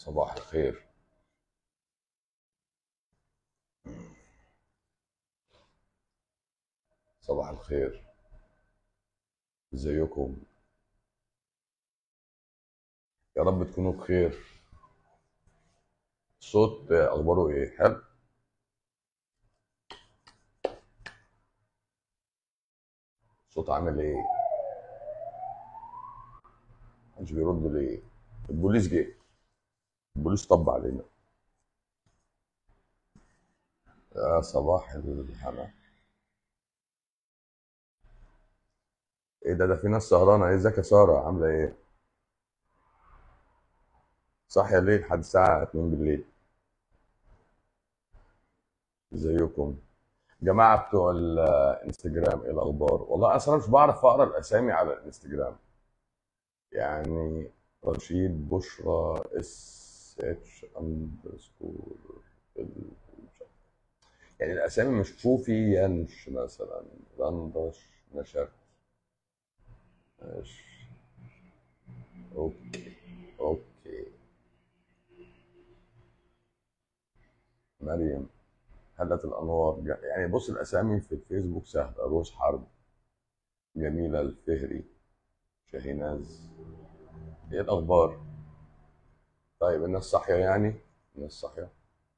صباح الخير صباح الخير ازيكم يا رب تكونوا بخير الصوت اخباره ايه حلو الصوت عامل ايه مش بيرد ليه البوليس جه البوليس طب علينا يا صباح الحلا ايه ده ده في ناس سهرانه ايه ازيك يا ساره عامله ايه صاحيه ليه لحد الساعه 2 بالليل ازيكم جماعه بتوع الانستجرام ايه الاخبار والله اصلا مش بعرف اقرا الاسامي على الانستجرام يعني رشيد بشرى اس اتش اندرسكور يعني الاسامي مش فوفي ينش مثلا رندش نشرت ماشي اوكي اوكي مريم هلت الانوار ج- يعني بص الاسامي في الفيسبوك سهله روز حرب جميله الفهري شاهيناز ايه الاخبار طيب الناس صاحيه يعني الناس صاحيه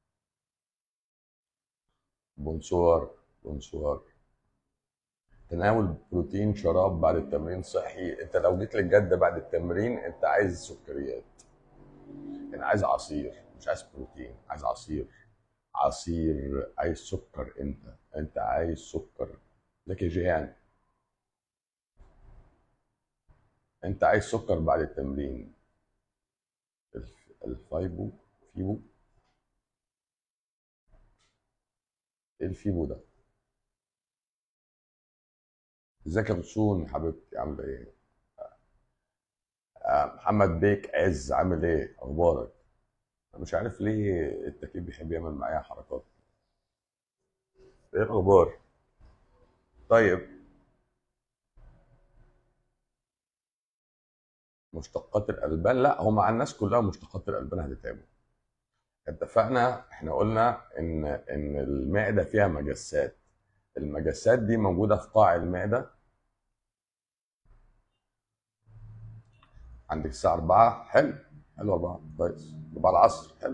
بونسوار بونسوار تناول بروتين شراب بعد التمرين صحي انت لو جيت للجد بعد التمرين انت عايز سكريات يعني عايز عصير مش عايز بروتين عايز عصير عصير عايز سكر انت انت عايز سكر لك جيان انت عايز سكر بعد التمرين الف- الفايبو فيبو ايه الفيبو ده ازيك يا بسون حبيبتي عامله ايه آه، محمد بيك عز عامل ايه اخبارك أنا مش عارف ليه التكييف بيحب يعمل معايا حركات ايه الاخبار طيب مشتقات الالبان لا هو مع الناس كلها مشتقات الالبان هتتعبوا اتفقنا احنا قلنا ان ان المعده فيها مجسات المجسات دي موجوده في قاع المعده عندك الساعه 4 حلو حلو 4 كويس 4 العصر حلو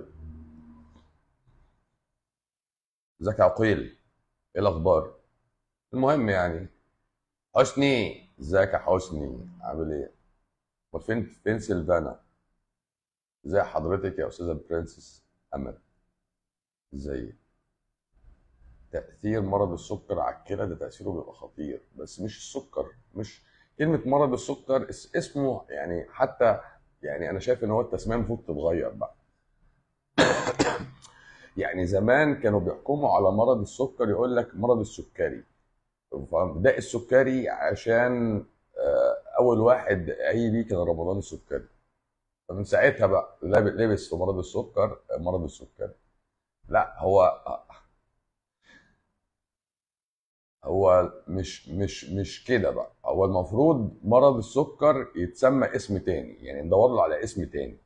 ازيك يا عقيل ايه الاخبار المهم يعني حسني ازيك يا حسني عامل ايه امال فين فين سيلفانا ازي حضرتك يا استاذه برنسس امل ازيك تأثير مرض السكر على الكلى ده تأثيره بيبقى خطير بس مش السكر مش كلمة مرض السكر اس- اسمه يعني حتى يعني أنا شايف إن هو التسمية المفروض تتغير بقى يعني زمان كانوا بيحكموا على مرض السكر يقول لك مرض السكري فده السكري عشان آه، أول واحد عي بيه كان رمضان السكري فمن ساعتها بقى لاب- لبس في مرض السكر آه، مرض السكري لا هو هو مش مش مش كده بقى هو المفروض مرض السكر يتسمى اسم تاني يعني ندور له على اسم تاني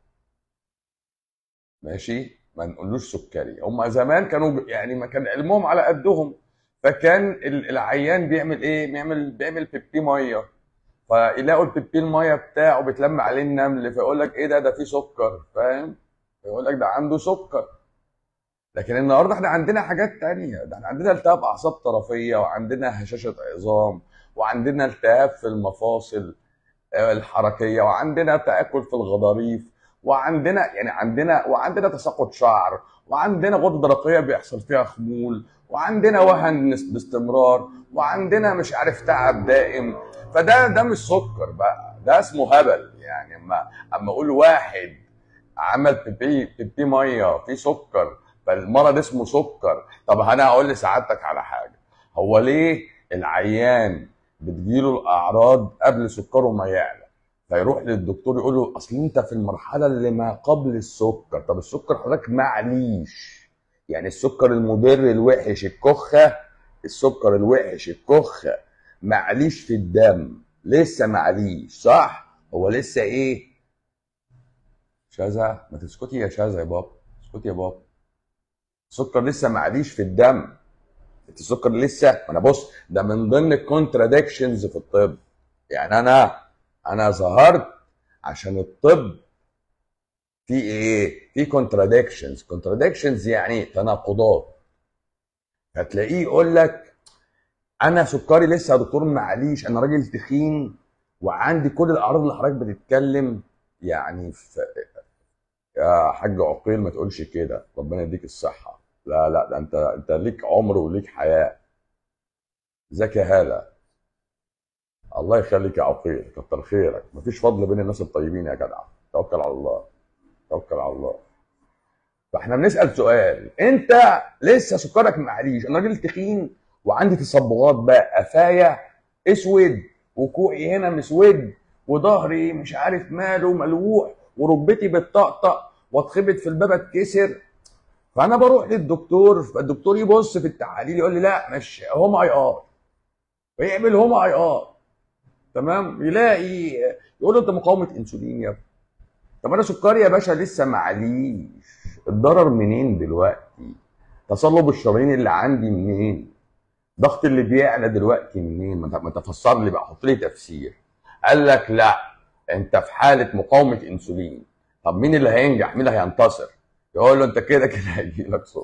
ماشي ما نقولوش سكري هم زمان كانوا ب- يعني ما كان علمهم على قدهم فكان ال- العيان بيعمل ايه بيعمل بيعمل بيبي ميه فيلاقوا البيبي الميه بتاعه بيتلم عليه النمل فيقول لك ايه ده ده فيه سكر فاهم فيقول لك ده عنده سكر لكن النهارده احنا عندنا حاجات تانية ده احنا عندنا التهاب اعصاب طرفيه وعندنا هشاشه عظام وعندنا التهاب في المفاصل آه، الحركيه وعندنا تاكل في الغضاريف وعندنا يعني عندنا وعندنا تساقط شعر وعندنا غده درقيه بيحصل فيها خمول وعندنا وهن نس- باستمرار وعندنا مش عارف تعب دائم فده ده مش سكر بقى ده اسمه هبل يعني اما اما اقول واحد عمل بيبي بيبي ميه فيه سكر فالمرض اسمه سكر طب انا هقول لسعادتك على حاجه هو ليه العيان بتجيله الاعراض قبل سكره ما يعلى فيروح للدكتور يقول له اصل انت في المرحله اللي ما قبل السكر طب السكر حضرتك معليش يعني السكر المضر الوحش الكخه السكر الوحش الكخه معليش في الدم لسه معليش صح هو لسه ايه شاذة ما تسكتي يا شاذة يا بابا اسكتي يا بابا السكر لسه معليش في الدم انت السكر لسه انا بص ده من ضمن الكونتراديكشنز في الطب يعني انا انا ظهرت عشان الطب في ايه في كونتراديكشنز كونتراديكشنز يعني تناقضات هتلاقيه يقول لك انا سكري لسه يا دكتور معليش انا راجل تخين وعندي كل الاعراض اللي حضرتك بتتكلم يعني في يا حاج عقيل ما تقولش كده ربنا يديك الصحه لا لا ده انت انت ليك عمر وليك حياه ازيك يا هاله الله يخليك يا عقيل كتر خيرك مفيش فضل بين الناس الطيبين يا جدع توكل على الله توكل على الله فاحنا بنسال سؤال انت لسه سكرك معليش انا راجل تخين وعندي تصبغات بقى قفايا اسود وكوعي هنا مسود وظهري مش عارف ماله ملوح وركبتي بتطقطق واتخبط في الباب اتكسر فانا بروح للدكتور فالدكتور يبص في التحاليل يقول لي لا مش هوم اي ار فيعمل هوم اي ار تمام يلاقي يقول له انت مقاومه انسولين يا ابني طب انا سكري يا باشا لسه معليش الضرر منين دلوقتي تصلب الشرايين اللي عندي منين ضغط اللي بيعلى دلوقتي منين ما تفسر لي بقى حط لي تفسير قال لك لا انت في حاله مقاومه انسولين طب مين اللي هينجح مين اللي هينتصر يقول له انت كده كده هيجي لك سكر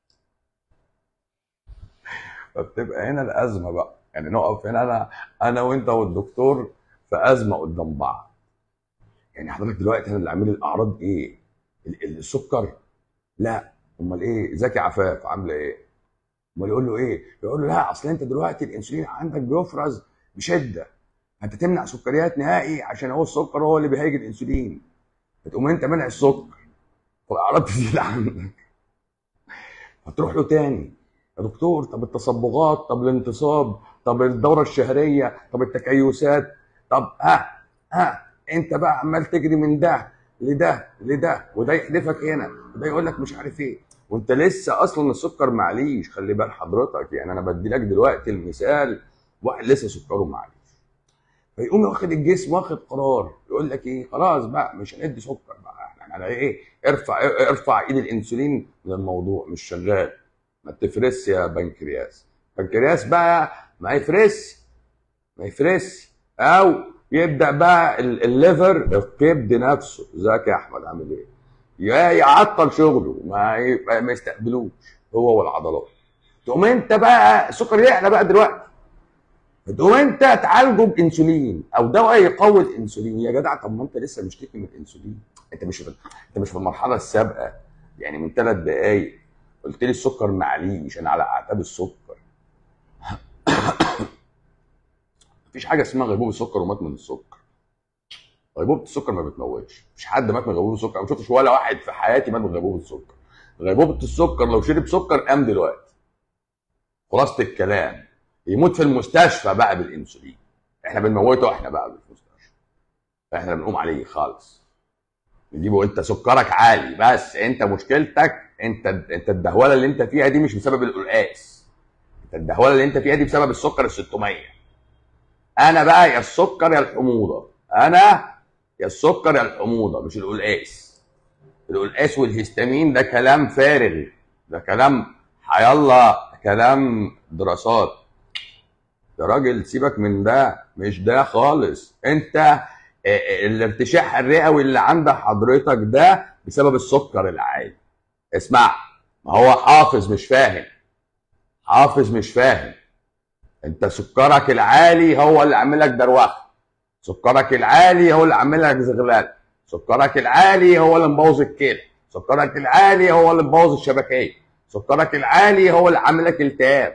فبتبقى هنا الازمه بقى يعني نقف هنا انا انا وانت والدكتور في ازمه قدام بعض يعني حضرتك دلوقتي انا اللي عامل الاعراض ايه السكر لا امال ايه زكي عفاف عامله ايه امال يقول له ايه يقول له لا اصل انت دلوقتي الانسولين عندك بيفرز بشده انت تمنع سكريات نهائي عشان هو السكر هو اللي بيهيج الانسولين فتقوم انت منع السكر والاعراض تزيد عندك فتروح له تاني يا دكتور طب التصبغات طب الانتصاب طب الدوره الشهريه طب التكيسات طب ها ها انت بقى عمال تجري من ده لده لده وده يحدفك هنا وده يقول لك مش عارف ايه وانت لسه اصلا السكر معليش خلي بال حضرتك يعني انا بدي لك دلوقتي المثال واحد لسه سكره معليش فيقوم واخد الجسم واخد قرار يقول لك ايه خلاص بقى مش هندي سكر بقى احنا على ايه ارفع ارفع ايد الانسولين من الموضوع مش شغال ما تفرس يا بنكرياس بنكرياس بقى ما يفرس ما يفرس او يبدا بقى الليفر الكبد نفسه ازيك يا احمد عامل ايه يا يعطل شغله ما ما يستقبلوش هو والعضلات تقوم انت بقى السكر يعلى بقى دلوقتي تقوم انت تعالجه بانسولين او دواء يقوي الانسولين يا جدع طب ما انت لسه مشتكي من الانسولين انت مش في انت مش في المرحله السابقه يعني من ثلاث دقائق قلت لي السكر معليش انا على اعتاب السكر مفيش حاجه اسمها غيبوبه السكر ومات من السكر غيبوبه السكر ما بتموتش مفيش حد مات من غيبوبه السكر انا ما شفتش ولا واحد في حياتي مات من غيبوبه السكر غيبوبه السكر لو شرب سكر قام دلوقتي خلاصه الكلام يموت في المستشفى بقى بالانسولين احنا بنموته احنا بقى بالمستشفى احنا بنقوم عليه خالص نجيبه انت سكرك عالي بس انت مشكلتك انت انت الدهوله اللي انت فيها دي مش بسبب القلقاس انت الدهوله اللي انت فيها دي بسبب السكر ال 600 انا بقى يا السكر يا الحموضه انا يا السكر يا الحموضه مش القلقاس القلقاس والهستامين ده كلام فارغ ده كلام حيالله كلام دراسات يا راجل سيبك من ده مش ده خالص انت الارتشاح الرئوي اللي عند حضرتك ده بسبب السكر العالي اسمع ما هو حافظ مش فاهم حافظ مش فاهم انت سكرك العالي هو اللي عامل لك دروخه سكرك العالي هو اللي عامل لك زغلال سكرك العالي هو اللي مبوظ الكلى سكرك العالي هو اللي مبوظ الشبكيه سكرك العالي هو اللي عامل لك التهاب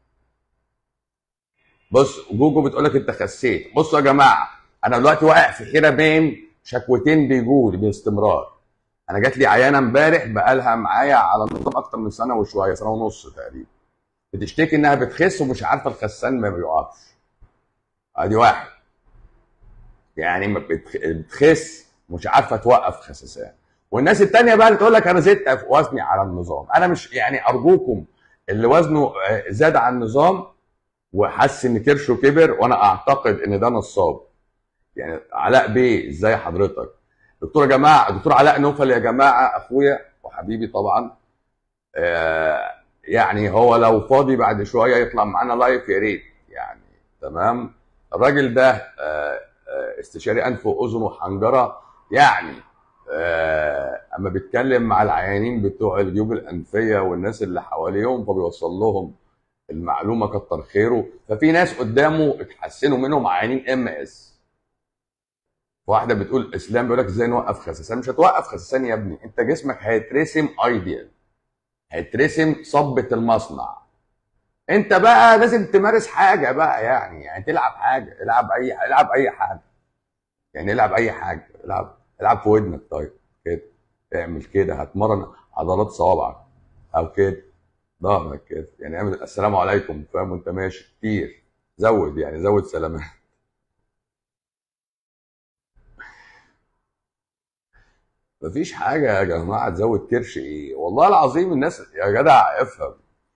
بص جوجو بتقول لك انت خسيت بصوا يا جماعه انا دلوقتي واقع في حيره بين شكوتين بيجوا لي باستمرار انا جات لي عيانه امبارح بقالها معايا على نظام اكتر من سنه وشويه سنه ونص تقريبا بتشتكي انها بتخس ومش عارفه الخسان ما بيقفش ادي واحد يعني بتخس مش عارفه توقف خسسان والناس التانية بقى اللي تقول لك انا زدت وزني على النظام انا مش يعني ارجوكم اللي وزنه زاد على النظام وحس ان كرشه كبر وانا اعتقد ان ده نصاب يعني علاء بيه ازاي حضرتك دكتور يا جماعه دكتور علاء نوفل يا جماعه اخويا وحبيبي طبعا آه يعني هو لو فاضي بعد شويه يطلع معانا لايف يا ريت يعني تمام الراجل ده آه آه استشاري انف واذن وحنجره يعني آه اما بيتكلم مع العيانين بتوع الجيوب الانفيه والناس اللي حواليهم فبيوصل لهم المعلومه كتر خيره ففي ناس قدامه اتحسنوا منهم عيانين ام اس واحده بتقول اسلام بيقول لك ازاي نوقف خسسان مش هتوقف خسسان يا ابني انت جسمك هيترسم ايديال هيترسم صبة المصنع انت بقى لازم تمارس حاجه بقى يعني يعني تلعب حاجه العب اي العب اي حاجه يعني العب اي حاجه العب العب في ودنك طيب كده اعمل كده هتمرن عضلات صوابعك او كده ظهرك كده يعني اعمل السلام عليكم فاهم وانت ماشي كتير زود يعني زود سلامات مفيش حاجة يا جماعة تزود كرش ايه والله العظيم الناس يا جدع افهم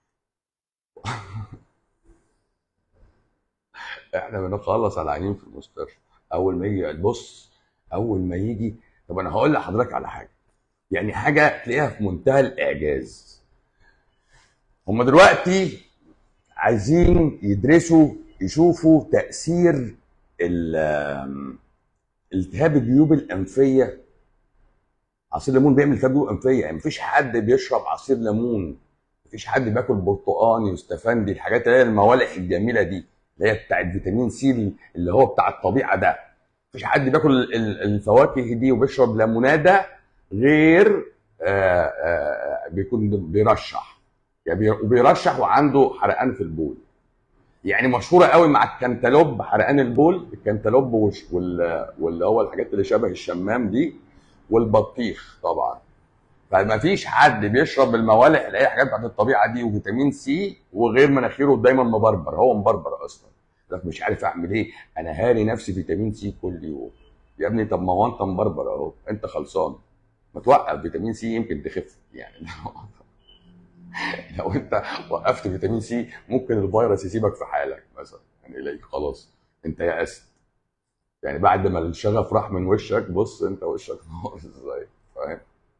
احنا بنخلص على عينين في المستشفى اول ما يجي بص اول ما يجي طب انا هقول لحضرتك على حاجة يعني حاجة تلاقيها في منتهى الاعجاز هم دلوقتي عايزين يدرسوا يشوفوا تأثير ال- التهاب الجيوب الأنفية عصير ليمون بيعمل التهاب جيوب أنفية يعني مفيش حد بيشرب عصير ليمون مفيش حد بياكل برتقان يستفندي الحاجات اللي هي الموالح الجميلة دي اللي هي بتاعت فيتامين سي اللي هو بتاع الطبيعة ده مفيش حد بياكل ال- الفواكه دي وبيشرب ليمونادة غير آه، آه، بيكون بيرشح يعني بي- وبيرشح وعنده حرقان في البول يعني مشهوره قوي مع الكنتالوب حرقان البول الكنتالوب وش- وال- واللي هو الحاجات اللي شبه الشمام دي والبطيخ طبعا فما فيش حد بيشرب الموالح اللي هي حاجات بتاعت الطبيعه دي وفيتامين سي وغير مناخيره دايما مبربر هو مبربر اصلا لك مش عارف اعمل ايه انا هاري نفسي فيتامين سي كل يوم يا ابني طب ما هو انت مبربر اهو انت خلصان ما توقف فيتامين سي يمكن تخف يعني لو انت وقفت فيتامين سي ممكن الفيروس يسيبك في حالك مثلا يعني يلاقيك خلاص انت يأست يعني بعد ما الشغف راح من وشك بص انت وشك ناقص ازاي فاهم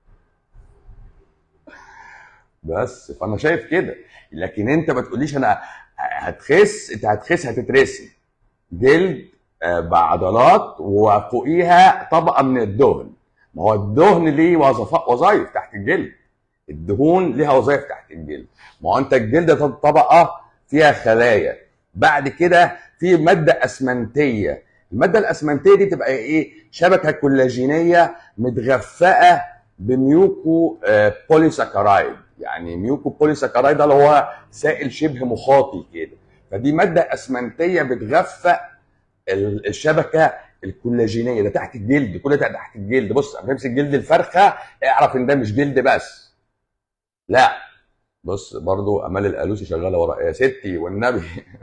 بس فانا شايف كده لكن انت ما تقوليش انا هتخس انت هتخس هتترسم جلد آه، بعضلات وفوقيها طبقه من الدهن ما هو الدهن ليه وظف- وظايف تحت الجلد الدهون ليها وظائف تحت الجلد ما هو انت الجلد ده طبقه فيها خلايا بعد كده في ماده اسمنتيه الماده الاسمنتيه دي تبقى ايه شبكه كولاجينيه متغفئه بميوكو آه، بوليساكرايد يعني ميوكو بوليساكرايد ده اللي هو سائل شبه مخاطي كده فدي ماده اسمنتيه بتغفئ ال- الشبكه الكولاجينيه ده تحت الجلد كل ده تحت الجلد بص لما تمسك جلد الفرخه اعرف ان ده مش جلد بس لا بص برضو امال الالوسي شغاله ورا يا ستي والنبي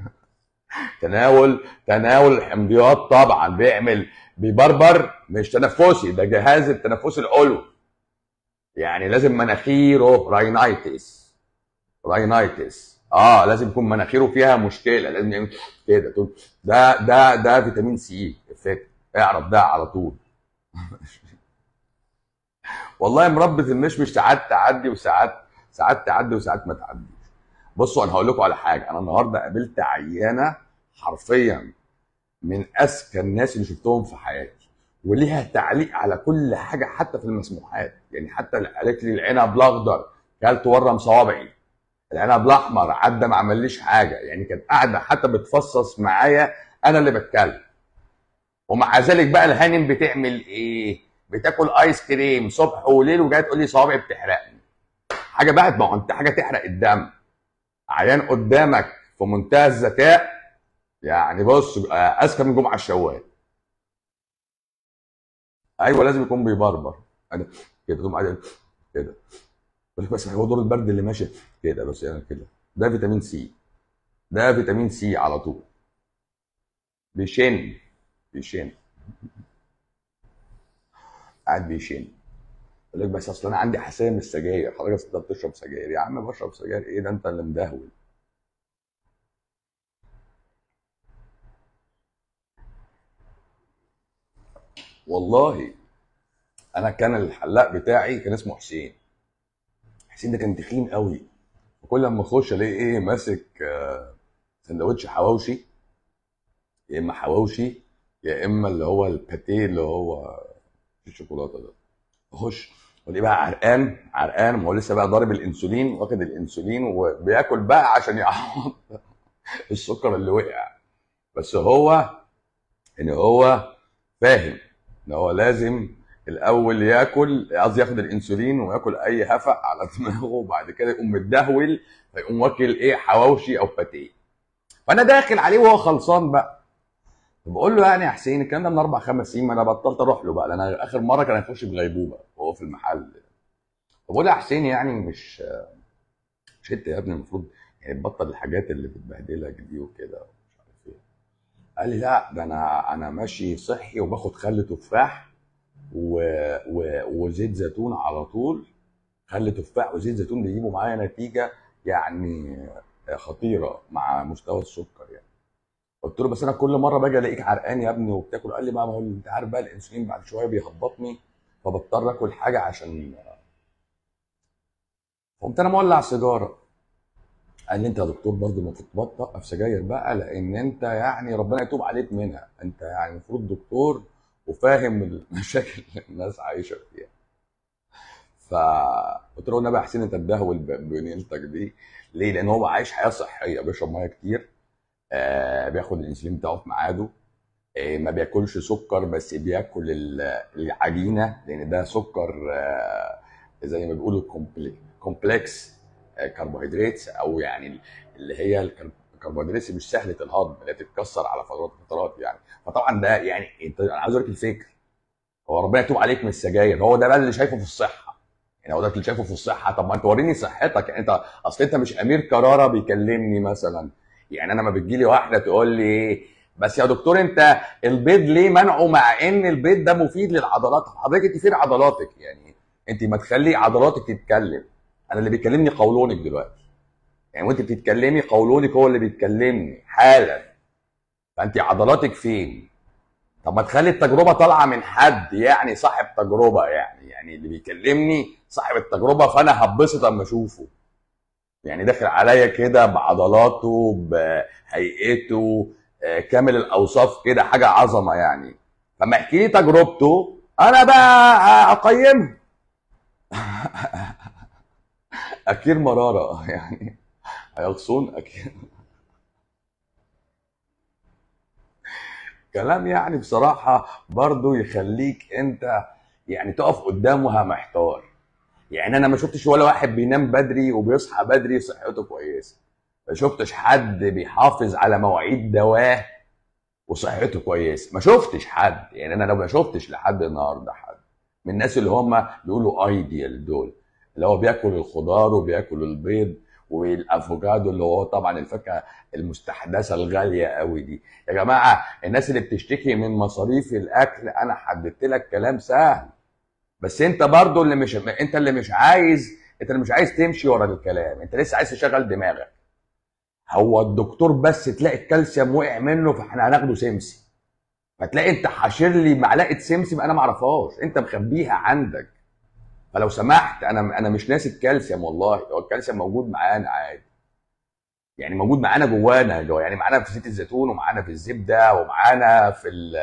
تناول تناول الحمضيات طبعا بيعمل بيبربر مش تنفسي ده جهاز التنفس العلوي يعني لازم مناخيره راينايتس راينايتس اه لازم يكون مناخيره فيها مشكله لازم يعمل كده تقول ده ده ده فيتامين سي افكت اعرف ده على طول والله مربة المشمش ساعات تعدي وساعات ساعات تعدي وساعات ما تعديش بصوا انا هقول لكم على حاجه انا النهارده قابلت عيانه حرفيا من اذكى الناس اللي شفتهم في حياتي وليها تعليق على كل حاجه حتى في المسموحات يعني حتى قالت لي العنب الاخضر كلت ورم صوابعي العنب الاحمر عدى ما عمليش حاجه يعني كانت قاعده حتى بتفصص معايا انا اللي بتكلم ومع ذلك بقى الهانم بتعمل ايه؟ بتاكل ايس كريم صبح وليل وجايه تقول لي صوابعي بتحرقني حاجه بقى ما هو انت حاجه تحرق الدم عيان قدامك في منتهى الذكاء يعني بص آه، اذكى من جمعه الشوال ايوه لازم يكون بيبربر انا كده تقوم قاعد كده يقول لك بس هو دور البرد اللي ماشي كده بس يعني كده ده فيتامين سي ده فيتامين سي على طول بيشن بيشن قاعد بيشن يقول لك بس اصل انا عندي حساسيه من السجاير حضرتك أصل انت بتشرب سجاير يا عم بشرب سجاير ايه ده انت اللي مدهول والله انا كان الحلاق بتاعي كان اسمه حسين حسين ده كان تخين قوي وكل لما اخش الاقي ايه ماسك آه، سندوتش حواوشي يا اما حواوشي يا اما اللي هو الباتيه اللي هو في الشوكولاته ده اخش والاقيه بقى عرقان عرقان ما هو لسه بقى ضارب الانسولين واخد الانسولين وبياكل بقى عشان يعوض السكر اللي وقع بس هو ان هو فاهم ان هو لازم الاول ياكل قصدي ياخد الانسولين وياكل اي هفق على دماغه وبعد كده يقوم متدهول فيقوم واكل ايه حواوشي او باتيه فانا داخل عليه وهو خلصان بقى بقول له يعني يا حسين الكلام ده من اربع خمس سنين ما انا بطلت اروح له بقى لان أنا اخر مره كان هيخش بغيبوبه وهو في المحل بقول له يا حسين يعني مش مش انت يا ابني المفروض يعني تبطل الحاجات اللي بتبهدلك دي وكده ومش عارف ايه قال لي لا ده انا انا ماشي صحي وباخد خل تفاح و... و... وزيت زيتون على طول خل تفاح وزيت زيتون بيجيبوا معايا نتيجه يعني خطيره مع مستوى السكر يعني قلت له بس انا كل مره باجي الاقيك عرقان يا ابني وبتاكل قال لي بقى ما هو انت عارف بقى الانسولين بعد شويه بيهبطني فبضطر اكل حاجه عشان قمت انا مولع سيجاره قال لي انت يا دكتور برضه المفروض تبطل سجاير بقى لان انت يعني ربنا يتوب عليك منها انت يعني المفروض دكتور وفاهم المشاكل اللي الناس عايشه فيها فقلت له النبي يا حسين انت تدهول بنيلتك دي ليه؟ لان هو عايش حياه صحيه بيشرب ميه كتير آه بياخد الانسولين بتاعه في ميعاده آه ما بياكلش سكر بس بياكل ال- العجينه لان ده سكر آه زي ما بيقولوا كومبلكس كربوهيدرات او يعني اللي هي الكرب- الكربوهيدرات مش سهله الهضم اللي بتتكسر على فترات فترات يعني فطبعا ده يعني انت انا عايز اقول لك الفكر هو ربنا يتوب عليك من السجاير هو ده بقى اللي شايفه في الصحه يعني هو ده اللي شايفه في الصحه طب ما انت وريني صحتك يعني انت اصل انت مش امير كراره بيكلمني مثلا يعني انا لما بتجيلي واحده تقول لي ايه بس يا دكتور انت البيض ليه منعه مع ان البيض ده مفيد للعضلات حضرتك انت فين عضلاتك يعني انت ما تخلي عضلاتك تتكلم انا اللي بيكلمني قولونك دلوقتي يعني وانت بتتكلمي قولونك هو اللي بيتكلمني حالا فانت عضلاتك فين طب ما تخلي التجربه طالعه من حد يعني صاحب تجربه يعني يعني اللي بيكلمني صاحب التجربه فانا هبسط اما اشوفه يعني داخل عليا كده بعضلاته بهيئته آه، كامل الاوصاف كده حاجه عظمه يعني فما يحكي لي تجربته انا بقى اقيمها اكير مراره يعني هيغصون اكير كلام يعني بصراحه برضو يخليك انت يعني تقف قدامها محتار يعني انا ما شفتش ولا واحد بينام بدري وبيصحى بدري صحته كويسه ما شفتش حد بيحافظ على مواعيد دواه وصحته كويسه ما شفتش حد يعني انا لو ما شفتش لحد النهارده حد من الناس اللي هم بيقولوا ايديال دول اللي هو بياكل الخضار وبياكل البيض والافوكادو اللي هو طبعا الفاكهه المستحدثه الغاليه قوي دي يا جماعه الناس اللي بتشتكي من مصاريف الاكل انا حددت لك كلام سهل بس انت برضو اللي مش انت اللي مش عايز انت اللي مش عايز تمشي ورا الكلام انت لسه عايز تشغل دماغك هو الدكتور بس تلاقي الكالسيوم وقع منه فاحنا هناخده سمسي فتلاقي انت حاشر لي معلقه سمسم انا ما اعرفهاش انت مخبيها عندك فلو سمحت انا انا مش ناسي الكالسيوم والله هو الكالسيوم موجود معانا عادي يعني موجود معانا جوانا جوا يعني معانا في زيت الزيتون ومعانا في الزبده ومعانا في ال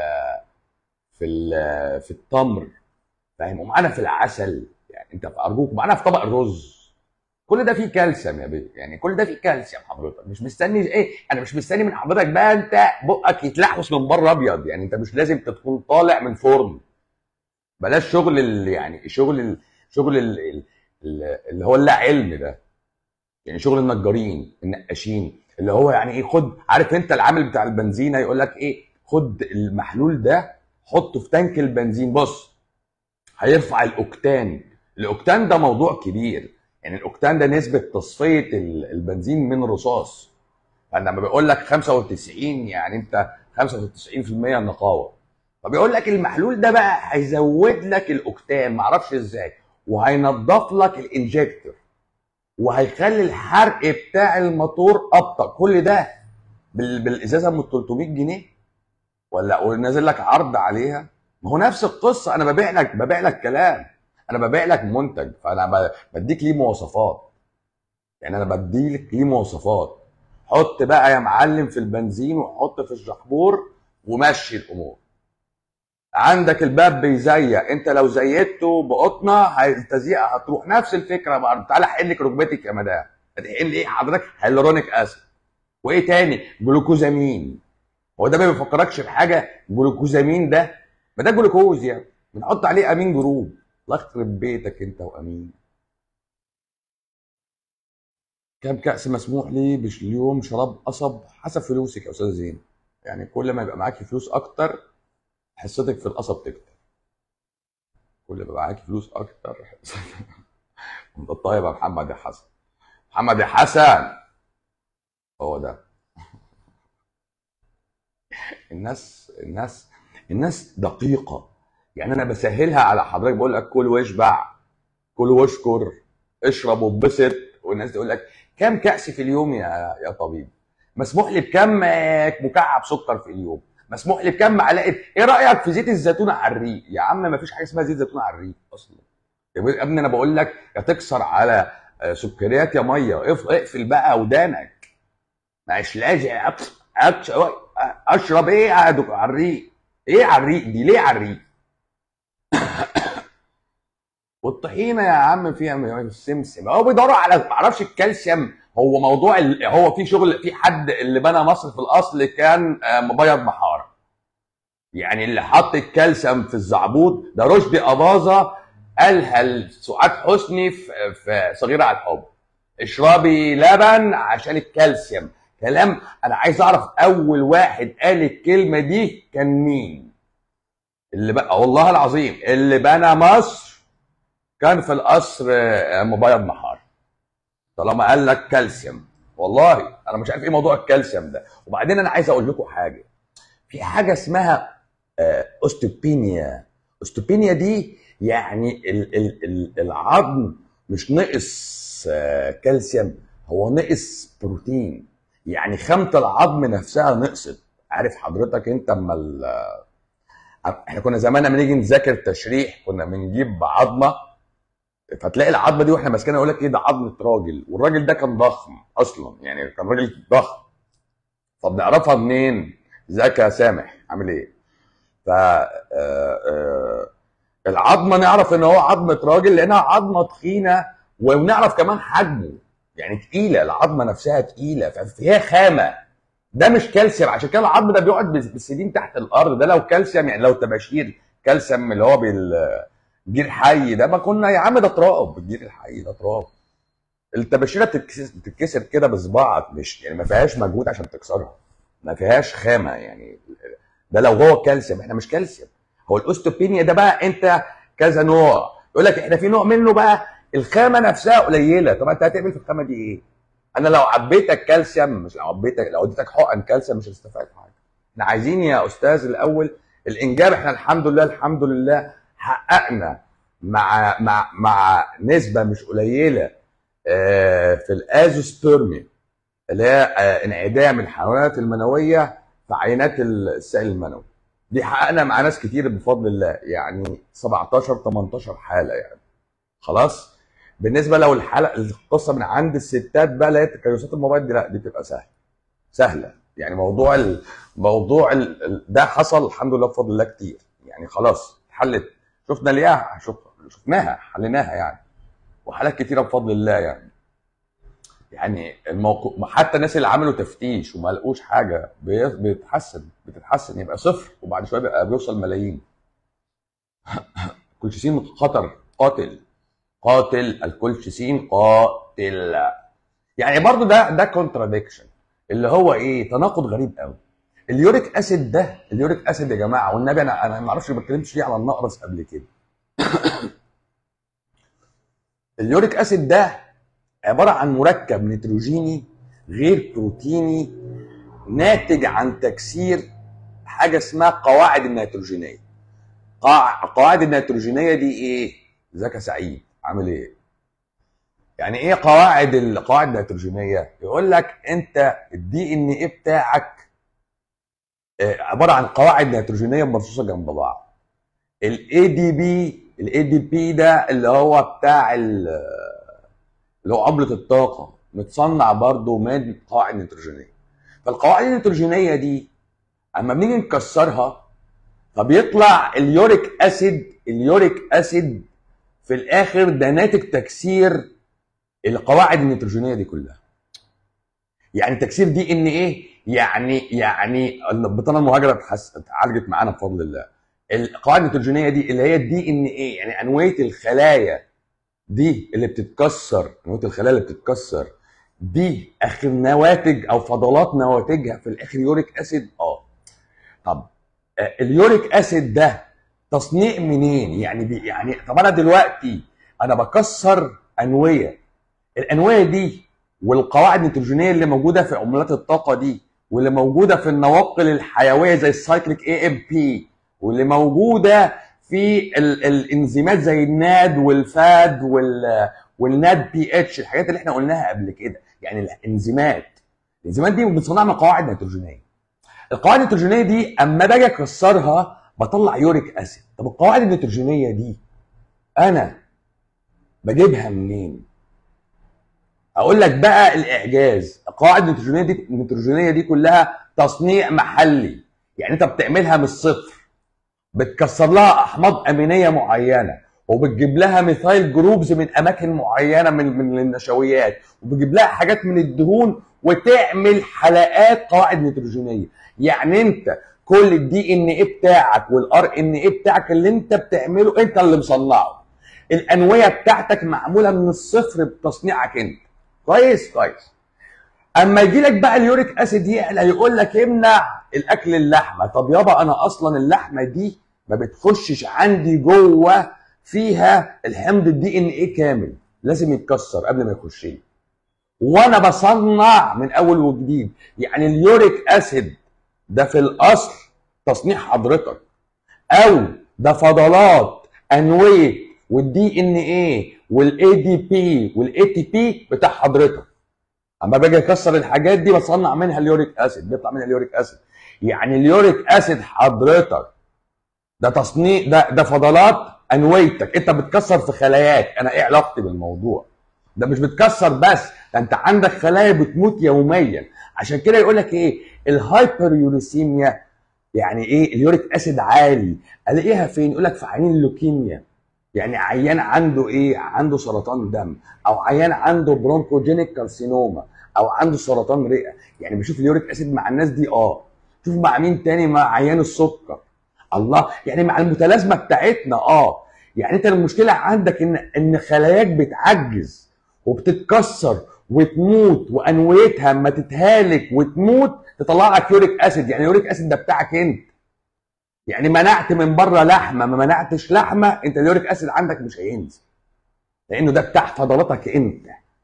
في ال في التمر فاهم ومعانا في العسل يعني انت ارجوك معانا في طبق الرز كل ده فيه كالسيوم يا بيه يعني كل ده فيه كالسيوم حضرتك مش مستني ايه انا مش مستني من حضرتك بقى انت بقك يتلحوس من بره ابيض يعني انت مش لازم تكون طالع من فرن بلاش شغل ال يعني شغل ال شغل ال ال ال- اللي هو اللا علم ده يعني شغل النجارين النقاشين اللي هو يعني ايه خد عارف انت العامل بتاع البنزينه يقول لك ايه خد المحلول ده حطه في تانك البنزين بص هيرفع الاوكتان الاوكتان ده موضوع كبير يعني الاوكتان ده نسبه تصفيه ال- البنزين من رصاص فلما بيقول لك 95 يعني انت 95% نقاوه فبيقول لك المحلول ده بقى هيزود لك الاوكتان معرفش ازاي وهينضف لك الانجكتور وهيخلي الحرق بتاع الموتور ابطا كل ده بال- بالازازه ب 300 جنيه ولا ونازل لك عرض عليها ما هو نفس القصه انا ببيع لك ببيع لك كلام انا ببيع لك منتج فانا ب- بديك ليه مواصفات يعني انا بديلك ليه مواصفات حط بقى يا معلم في البنزين وحط في الشحبور ومشي الامور عندك الباب بيزيق انت لو زيته بقطنه هتزيق هتروح نفس الفكره برضه تعالى احقن لك ركبتك يا مدام هتحقن لي ايه حضرتك هيلورونيك اسيد وايه تاني جلوكوزامين هو ده ما بيفكركش بحاجه جلوكوزامين ده ما ده جلوكوز يعني بنحط عليه امين جروب الله يخرب بيتك انت وامين كام كأس مسموح لي بش اليوم شراب قصب حسب فلوسك يا استاذ زين يعني كل ما يبقى معاكي فلوس اكتر حصتك في القصب تكتر كل ما يبقى معاكي فلوس اكتر حصتك انت طيب يا محمد يا حسن محمد يا حسن هو ده الناس الناس الناس دقيقة يعني انا بسهلها على حضرتك بقول لك كل واشبع كل واشكر اشرب واتبسط والناس تقول لك كام كأس في اليوم يا يا طبيب مسموح لي بكم مكعب سكر في اليوم مسموح لي بكم معلقه ايه رايك في زيت الزيتون على الريق يا عم ما فيش حاجه اسمها زيت زيتون على الريق اصلا يا ابني انا بقول لك يا تكسر على آه، سكريات يا ميه اف- اقفل بقى ودانك مش لازم أبس- أبس- اشرب ايه يا دك- على الريق ايه على الريق دي ليه على الريق والطحينه يا عم فيها م- السمسم هو بيدوروا على ما اعرفش الكالسيوم هو موضوع ال... هو في شغل في حد اللي بنى مصر في الاصل كان آه، مبيض محاره يعني اللي حط الكالسيوم في الزعبوط ده رشدي اباظه قالها لسعاد حسني في, في صغيره على الحب اشربي لبن عشان الكالسيوم كلام انا عايز اعرف اول واحد قال الكلمه دي كان مين اللي بقى والله العظيم اللي بنى مصر كان في القصر آه، مبيض محار طالما قال لك كالسيوم والله انا مش عارف ايه موضوع الكالسيوم ده وبعدين انا عايز اقول لكم حاجه في حاجه اسمها آه، اوستوبينيا اوستوبينيا دي يعني ال- ال- ال- العظم مش نقص آه، كالسيوم هو نقص بروتين يعني خامه العظم نفسها نقصت عارف حضرتك انت اما ال- احنا كنا زمان لما نيجي نذاكر تشريح كنا بنجيب عظمه فتلاقي العظمه دي واحنا ماسكينها يقول لك ايه ده عظمه راجل والراجل ده كان ضخم اصلا يعني كان راجل ضخم فبنعرفها منين؟ ازيك يا سامح عامل ايه؟ ف آه، آه، العظمه نعرف ان هو عظمه راجل لانها عظمه تخينه ونعرف كمان حجمه يعني تقيله العظمه نفسها تقيله فهي خامه ده مش كالسيوم عشان كده العظم ده بيقعد بس- بالسنين تحت الارض ده لو كالسيوم يعني لو تباشير كالسيوم اللي هو بالجير الحي ده ما كنا يا عم ده تراب الجير الحي ده تراب التباشيره بتتكسر بتتكسر كده بصباعك مش يعني ما فيهاش مجهود عشان تكسرها ما فيهاش خامه يعني ده لو هو كالسيوم احنا مش كالسيوم هو الاوستوبينيا ده بقى انت كذا نوع يقول لك احنا في نوع منه بقى الخامه نفسها قليله طب انت هتعمل في الخامه دي ايه؟ انا لو عبيتك كالسيوم مش لو عبيتك لو اديتك حقن كالسيوم مش هتستفاد حاجه احنا عايزين يا استاذ الاول الانجاب احنا الحمد لله الحمد لله حققنا مع مع مع نسبه مش قليله آه، في الازوسبيرمي اللي هي آه، انعدام الحيوانات المنويه في عينات السائل المنوي دي حققنا مع ناس كتير بفضل الله يعني 17 18 حاله يعني خلاص بالنسبه لو الحلقه القصه من عند الستات بقى اللي هي تكيسات الموبايل دي لا دي بتبقى سهله سهله يعني موضوع ال... موضوع ال... ال- ده حصل الحمد لله بفضل الله كتير يعني خلاص اتحلت شفنا ليها شوف... شفناها حليناها يعني وحالات كتيره بفضل الله يعني يعني الموقف حتى الناس اللي عملوا تفتيش وما لقوش حاجه بي- بيتحسن بتتحسن يبقى صفر وبعد شويه بيبقى بيوصل ملايين الكولشيسين خطر قاتل قاتل الكولشيسين قاتل يعني برضو ده ده كونتراديكشن اللي هو ايه تناقض غريب قوي اليوريك اسيد ده اليوريك اسيد يا جماعه والنبي انا انا ما اعرفش ما اتكلمتش ليه على النقرس قبل كده اليوريك اسيد ده عباره عن مركب نيتروجيني غير بروتيني ناتج عن تكسير حاجه اسمها قواعد النيتروجينيه قاع- القواعد النيتروجينيه دي ايه ازيك يا سعيد عامل ايه يعني ايه قواعد القواعد النيتروجينيه يقول لك انت الدي ان ايه بتاعك آه، عباره عن قواعد نيتروجينيه مرصوصه جنب بعض الاي دي بي الاي دي بي ده اللي هو بتاع ال- اللي هو قبلة الطاقة متصنع برضو من قواعد نيتروجينية فالقواعد النيتروجينية دي اما بنيجي نكسرها فبيطلع اليوريك اسيد اليوريك اسيد في الاخر ده ناتج تكسير القواعد النيتروجينيه دي كلها يعني تكسير دي ان ايه يعني يعني البطانه المهاجره اتحس- اتعالجت معانا بفضل الله القواعد النيتروجينيه دي اللي هي الدي ان ايه يعني انويه الخلايا دي اللي بتتكسر انويه الخلايا اللي بتتكسر دي اخر نواتج او فضلات نواتجها في الاخر يوريك اسيد اه طب آه، اليوريك اسيد ده تصنيع منين يعني بي يعني طب انا دلوقتي انا بكسر انويه الانويه دي والقواعد النيتروجينيه اللي موجوده في عملات الطاقه دي واللي موجوده في النواقل الحيويه زي السايكليك اي ام بي واللي موجوده في ال الانزيمات زي الناد والفاد وال والناد بي اتش الحاجات اللي احنا قلناها قبل كده يعني الانزيمات الانزيمات دي بتصنع من قواعد نيتروجينيه القواعد النيتروجينيه دي اما باجي اكسرها بطلع يوريك اسيد طب القواعد النيتروجينيه دي انا بجيبها منين اقول لك بقى الاعجاز القواعد النيتروجينيه دي النيتروجينيه دي كلها تصنيع محلي يعني انت بتعملها من الصفر بتكسر لها احماض امينيه معينه وبتجيب لها ميثايل جروبز من اماكن معينه من من النشويات وبتجيب لها حاجات من الدهون وتعمل حلقات قواعد نيتروجينيه يعني انت كل الدي ان ايه بتاعك والار ان ايه بتاعك اللي انت بتعمله انت اللي مصنعه الانويه بتاعتك معموله من الصفر بتصنيعك انت كويس كويس اما يجي لك بقى اليوريك اسيد يعلى يقول لك امنع الاكل اللحمه طب يابا انا اصلا اللحمه دي ما بتخشش عندي جوه فيها الحمض الدي ان ايه كامل لازم يتكسر قبل ما يخش لي وانا بصنع من اول وجديد يعني اليوريك اسيد ده في الاصل تصنيع حضرتك او ده فضلات انويه والدي ان ايه والاي دي بي والاي تي بي بتاع حضرتك اما باجي اكسر الحاجات دي بصنع منها اليوريك اسيد بيطلع منها اليوريك اسيد يعني اليوريك اسيد حضرتك ده تصنيع ده ده فضلات انويتك انت بتكسر في خلاياك انا ايه علاقتي بالموضوع ده مش بتكسر بس ده انت عندك خلايا بتموت يوميا عشان كده يقول لك ايه الهايبر يوريسيميا يعني ايه اليوريك اسيد عالي الاقيها فين يقول لك في عينين اللوكيميا يعني عيان عنده ايه عنده سرطان دم او عيان عنده برونكوجينيك كارسينوما او عنده سرطان رئه يعني بشوف اليوريك اسيد مع الناس دي اه شوف مع مين تاني مع عيان السكر الله يعني مع المتلازمه بتاعتنا اه يعني انت المشكله عندك ان ان خلاياك بتعجز وبتتكسر وتموت وانويتها اما تتهالك وتموت تطلع لك يوريك اسيد يعني يوريك اسيد ده بتاعك انت يعني منعت من بره لحمه ما منعتش لحمه انت اليوريك اسيد عندك مش هينزل لانه ده بتاع فضلاتك انت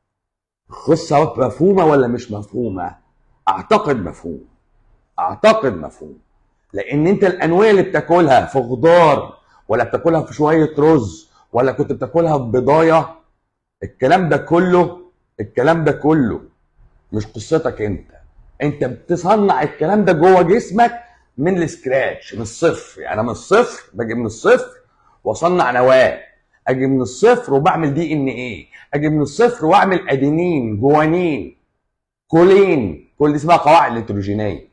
قصه مفهومه ولا مش مفهومه اعتقد مفهوم اعتقد مفهوم لان انت الانويه اللي بتاكلها في خضار ولا بتاكلها في شويه رز ولا كنت بتاكلها في بضايه الكلام ده كله الكلام ده كله مش قصتك انت انت بتصنع الكلام ده جوه جسمك من السكراتش من الصفر يعني انا من الصفر باجي من الصفر واصنع نواه اجي من الصفر وبعمل دي ان ايه اجي من الصفر واعمل ادينين جوانين كولين كل دي اسمها قواعد نيتروجينيه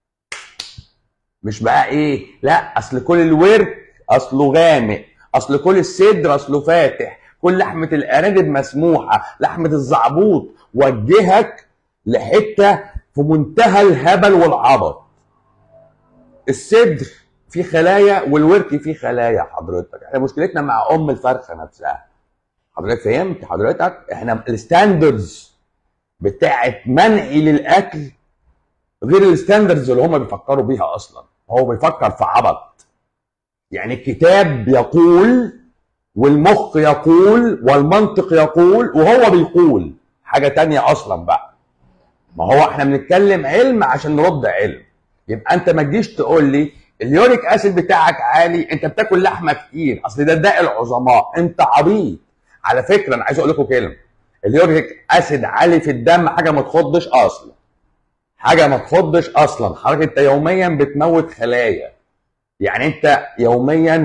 مش بقى ايه لا اصل كل الورك اصله غامق اصل كل الصدر اصله فاتح كل لحمه الارانب مسموحه لحمه الزعبوط وجهك لحته في منتهى الهبل والعبط الصدر فيه خلايا والورك فيه خلايا حضرتك احنا مشكلتنا مع ام الفرخه نفسها حضرتك فهمت حضرتك احنا الستاندردز بتاعت منعي للاكل غير الستاندردز اللي هم بيفكروا بيها اصلا هو بيفكر في عبط يعني الكتاب يقول والمخ يقول والمنطق يقول وهو بيقول حاجه تانية اصلا بقى ما هو احنا بنتكلم علم عشان نرد علم يبقى انت ما تجيش تقول لي اليوريك اسيد بتاعك عالي انت بتاكل لحمه كتير اصل ده داء العظماء انت عبيط على فكره انا عايز اقول لكم كلمه اليوريك اسيد عالي في الدم حاجه ما تخضش اصلا حاجه ما تخضش اصلا حضرتك انت يوميا بتموت خلايا يعني انت يوميا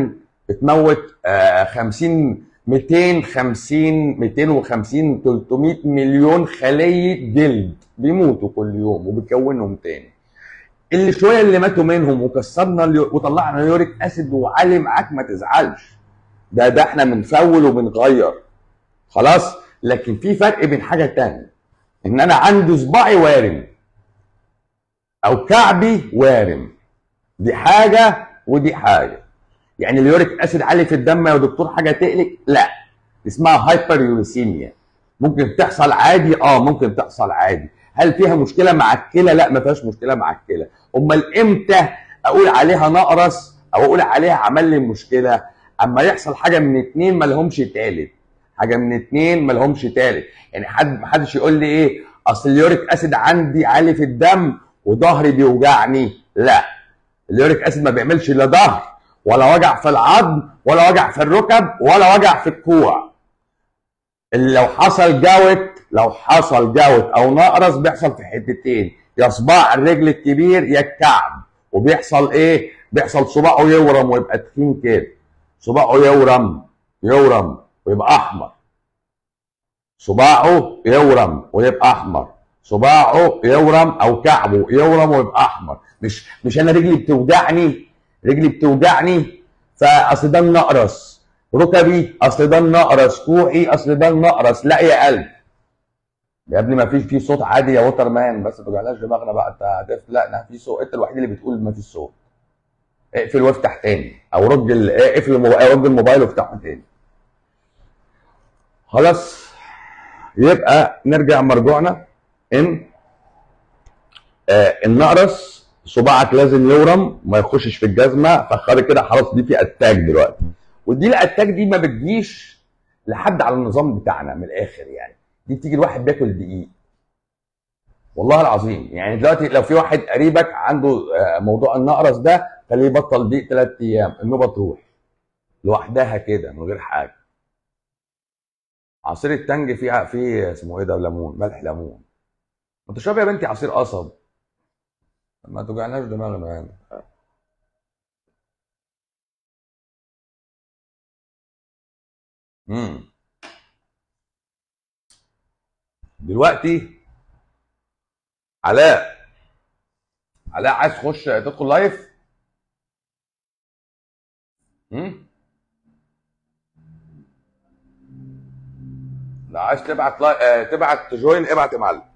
بتموت آه 50 250 250 300 مليون خليه جلد بيموتوا كل يوم وبيكونهم تاني اللي شويه اللي ماتوا منهم وكسرنا اليو... وطلعنا يوريك اسيد وعلي معاك ما تزعلش ده ده احنا بنفول وبنغير خلاص لكن في فرق بين حاجه تانية ان انا عندي صباعي وارم او كعبي وارم دي حاجه ودي حاجه يعني اليوريك اسيد عالي في الدم يا دكتور حاجه تقلق لا اسمها هايبر يوريسيميا ممكن تحصل عادي اه ممكن تحصل عادي هل فيها مشكله مع الكلى لا ما فيهاش مشكله مع الكلى امال امتى اقول عليها نقرس او اقول عليها عمل لي مشكله اما يحصل حاجه من اتنين ما لهمش تالت حاجه من اتنين ما لهمش تالت يعني حد ما حدش يقول لي ايه اصل اليوريك اسيد عندي عالي في الدم وظهري بيوجعني لا اليوريك اسيد ما بيعملش لا ظهر ولا وجع في العظم ولا وجع في الركب ولا وجع في الكوع اللي لو حصل جوت لو حصل جوت او نقرس بيحصل في حتتين يا صباع الرجل الكبير يا الكعب وبيحصل ايه بيحصل صباعه يورم ويبقى تخين كده صباعه يورم يورم ويبقى احمر صباعه يورم ويبقى احمر صباعه يورم او كعبه يورم ويبقى احمر مش مش انا رجلي بتوجعني رجلي بتوجعني فاصل ده النقرس ركبي اصل ده النقرس كوعي اصل ده النقرس لا يا قلب يا ابني ما فيش في صوت عادي يا ووتر مان بس ما توجعناش دماغنا بقى انت هتف لا لا في صوت انت الوحيد اللي بتقول ما فيش صوت اقفل وافتح تاني او رج ال- اقفل الموبايل رج الموبايل وافتحه تاني خلاص يبقى نرجع مرجوعنا ان آه النقرس صباعك لازم يورم ما يخشش في الجزمه فخرج كده خلاص دي في اتاك دلوقتي ودي الاتاك دي ما بتجيش لحد على النظام بتاعنا من الاخر يعني دي بتيجي الواحد بياكل دقيق والله العظيم يعني دلوقتي لو في واحد قريبك عنده آه، موضوع النقرس ده خليه يبطل دقيق ثلاث ايام النوبه تروح لوحدها كده من غير حاجه عصير التنج فيه فيه اسمه ايه ده ليمون ملح ليمون ما تشرب يا بنتي عصير قصب ما توجعناش دماغنا يعني امم دلوقتي علاء علاء عايز تخش تدخل لايف امم لا عايز تبعت لاي... آه تبعت جوين ابعت يا معلم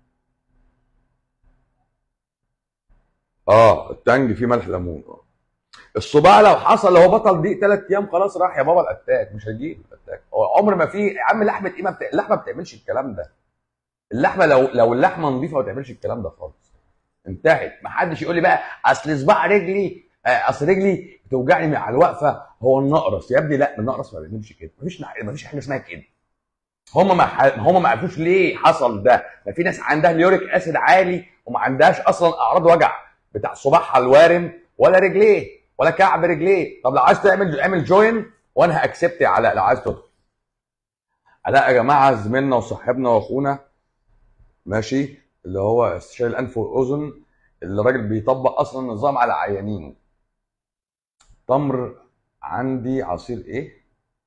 اه التانج فيه ملح ليمون اه الصباع لو حصل لو هو بطل دقيق ثلاث ايام خلاص راح يا بابا الاتاك مش هيجيب الاتاك هو عمر ما في يا عم لحمه ايه ما بت... اللحمه ما بتعملش الكلام ده اللحمه لو لو اللحمه نظيفه ما بتعملش الكلام ده خالص انتهت ما حدش يقول لي بقى اصل صباع رجلي آه، اصل رجلي بتوجعني مع الوقفه هو النقرس يا ابني لا النقرس ما بيعملش كده مفيش مفيش حاجه اسمها كده هم ما ح- هم ما عرفوش ليه حصل ده ما في ناس عندها اليوريك اسيد عالي وما عندهاش اصلا اعراض وجع بتاع صباعها الوارم ولا رجليه ولا كعب رجليه طب لو عايز تعمل اعمل جوين وانا هاكسبت يا علاء لو عايز تدخل علاء يا جماعه زميلنا وصاحبنا واخونا ماشي اللي هو استشاري الانف والاذن اللي الراجل بيطبق اصلا نظام على عيانينه تمر عندي عصير ايه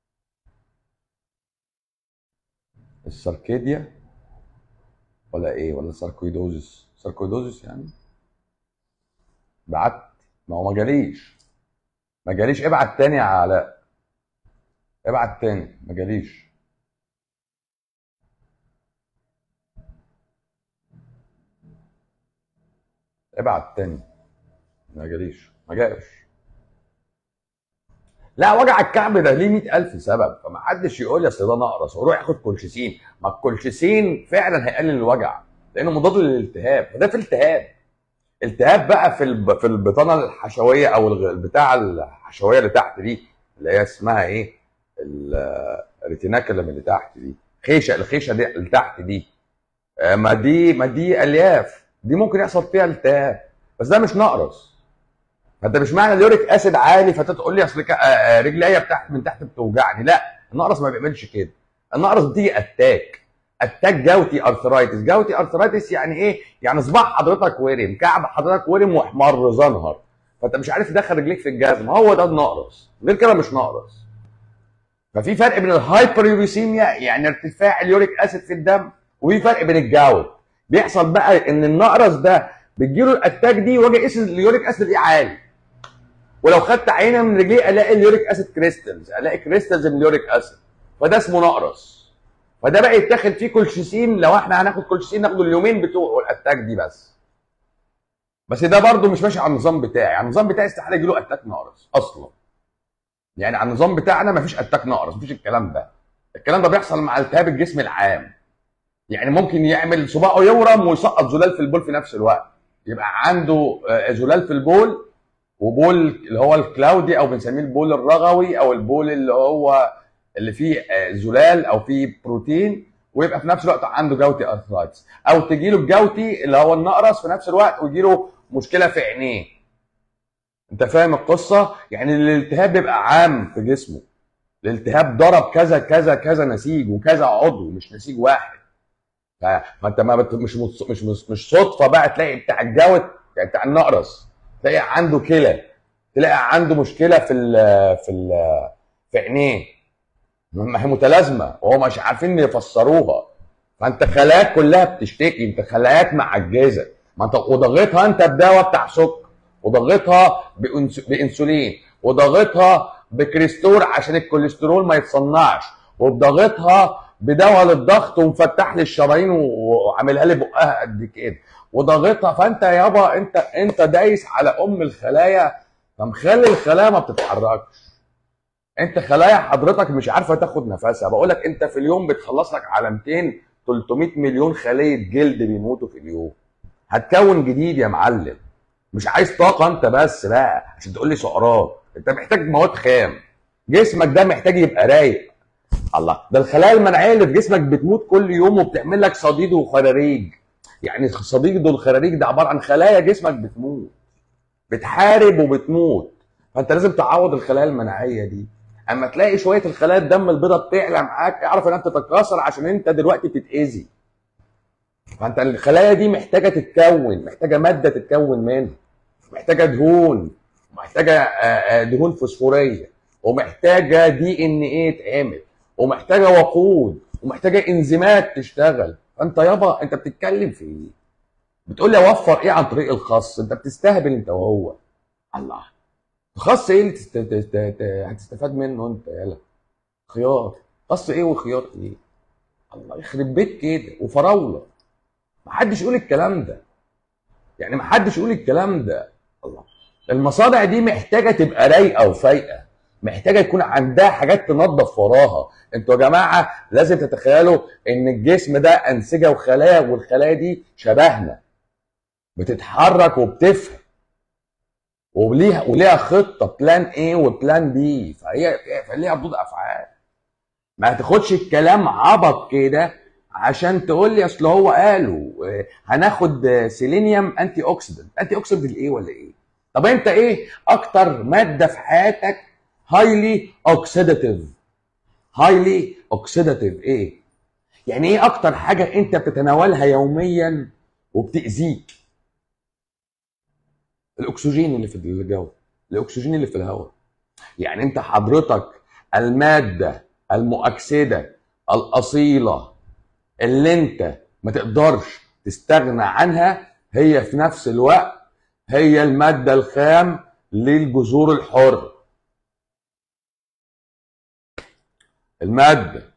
الساركيديا ولا ايه ولا ساركويدوزس ساركويدوزس يعني بعت ما هو ما جاليش ما جاليش ابعت تاني يا علاء ابعت تاني ما جاليش ابعت تاني ما جاليش ما جاش لا وجع الكعب ده ليه 100000 سبب فما حدش يقول لي اصل ده نقرس وروح ياخد كولشيسين ما الكولشيسين فعلا هيقلل الوجع لانه مضاد للالتهاب فده في التهاب التهاب بقى في الب... في البطانه الحشويه او الغ- البتاع الحشويه اللي تحت دي اللي هي اسمها ايه ال- الريتيناكولم اللي تحت دي خيشه الخيشه دي اللي تحت دي آه، ما دي ما دي الياف دي ممكن يحصل فيها التهاب بس ده مش نقرس فانت مش معنى اليوريك اسيد عالي فانت تقول لي اصل ك- آه، آه، رجليا بتاعت من تحت بتوجعني لا النقرس ما بيعملش كده النقرس بتيجي اتاك اتاك جوتي ارثرايتس جوتي ارثرايتس يعني ايه يعني صباع حضرتك ورم كعب حضرتك ورم واحمر زنهر فانت مش عارف تدخل رجليك في الجزمه هو ده النقرس غير كده مش نقرس ففي فرق بين الهايبر يوريسيميا يعني ارتفاع اليوريك اسيد في الدم وفي فرق بين الجاوت بيحصل بقى ان النقرس ده بتجيله الاتاك دي واجي اقيس اليوريك اسيد ايه عالي ولو خدت عينه من رجليه الاقي اليوريك اسيد كريستالز الاقي كريستالز من اليوريك اسيد فده اسمه نقرس فده بقى يتاخد فيه كولشيسين لو احنا هناخد كولشيسين ناخده اليومين بتوعه الاتاك دي بس بس ده برضه مش ماشي على النظام بتاعي على النظام بتاعي استحاله يجي له اتاك نقرس اصلا يعني على النظام بتاعنا مفيش اتاك نقرس مفيش الكلام ده الكلام ده بيحصل مع التهاب الجسم العام يعني ممكن يعمل صباعه يورم ويسقط زلال في البول في نفس الوقت يبقى عنده آه، زلال في البول وبول اللي هو الكلاودي او بنسميه البول الرغوي او البول اللي هو اللي فيه آه، زلال او فيه بروتين ويبقى في نفس الوقت عنده جوتي ارثرايتس او تجي له الجوتي اللي هو النقرس في نفس الوقت ويجي له مشكله في عينيه انت فاهم القصه يعني الالتهاب بيبقى عام في جسمه الالتهاب ضرب كذا كذا كذا نسيج وكذا عضو مش نسيج واحد ف- فانت ما بت... مش مش مش مش صدفه بقى تلاقي بتاع الجوت يعني بتاع النقرس تلاقي عنده كلى تلاقي عنده مشكله في ال في ال في عينيه ما هي متلازمه وهو مش عارفين يفسروها فانت خلاياك كلها بتشتكي انت خلاياك معجزه ما انت وضغطها انت بدواء بتاع سكر وضغطها بأنس- بانسولين وضغطها بكريستور عشان الكوليسترول ما يتصنعش وبضغطها بدواء للضغط ومفتح لي الشرايين و- وعاملها لي بقها قد كده وضغطها فانت يابا انت انت دايس على ام الخلايا فمخلي الخلايا ما بتتحركش انت خلايا حضرتك مش عارفه تاخد نفسها بقول لك انت في اليوم بتخلص لك على 200 300 مليون خليه جلد بيموتوا في اليوم هتكون جديد يا معلم مش عايز طاقه انت بس بقى عشان تقول لي سعرات انت محتاج مواد خام جسمك ده محتاج يبقى رايق الله ده الخلايا المناعيه اللي في جسمك بتموت كل يوم وبتعمل لك صديد وخراريج يعني صديد والخراريج ده عباره عن خلايا جسمك بتموت بتحارب وبتموت فانت لازم تعوض الخلايا المناعيه دي اما تلاقي شويه الخلايا الدم البيضاء بتعلى معاك اعرف انها بتتكاثر عشان انت دلوقتي بتتاذي فانت الخلايا دي محتاجه تتكون محتاجه ماده تتكون منها محتاجه دهون محتاجه آه، آه، دهون فوسفوريه ومحتاجه دي ان ايه يتعمل ومحتاجه وقود ومحتاجه انزيمات تشتغل فانت يابا انت بتتكلم في ايه؟ بتقول لي اوفر ايه عن طريق الخاص انت بتستهبل انت وهو الله خاص ايه اللي تست... تست... ت- هتستفاد منه انت يالا خيار خاص ايه وخيار ايه الله يخرب بيت كده وفراوله محدش يقول الكلام ده يعني محدش يقول الكلام ده الله المصانع دي محتاجه تبقى رايقه وفايقه محتاجه يكون عندها حاجات تنظف وراها انتوا يا جماعه لازم تتخيلوا ان الجسم ده انسجه وخلايا والخلايا دي شبهنا بتتحرك وبتفهم وليها وليها خطه بلان ايه وبلان بي فهي فليها ردود افعال ما تاخدش الكلام عبط كده عشان تقول لي اصل هو قالوا آه، هناخد آه، سيلينيوم انتي اوكسيدنت انتي اوكسيدنت ايه ولا ايه طب انت ايه اكتر ماده في حياتك هايلي اوكسيداتيف هايلي اوكسيداتيف ايه يعني ايه اكتر حاجه انت بتتناولها يوميا وبتاذيك الاكسجين اللي في الجو الاكسجين اللي في الهواء يعني انت حضرتك الماده المؤكسده الاصيله اللي انت ما تقدرش تستغنى عنها هي في نفس الوقت هي الماده الخام للجذور الحر الماده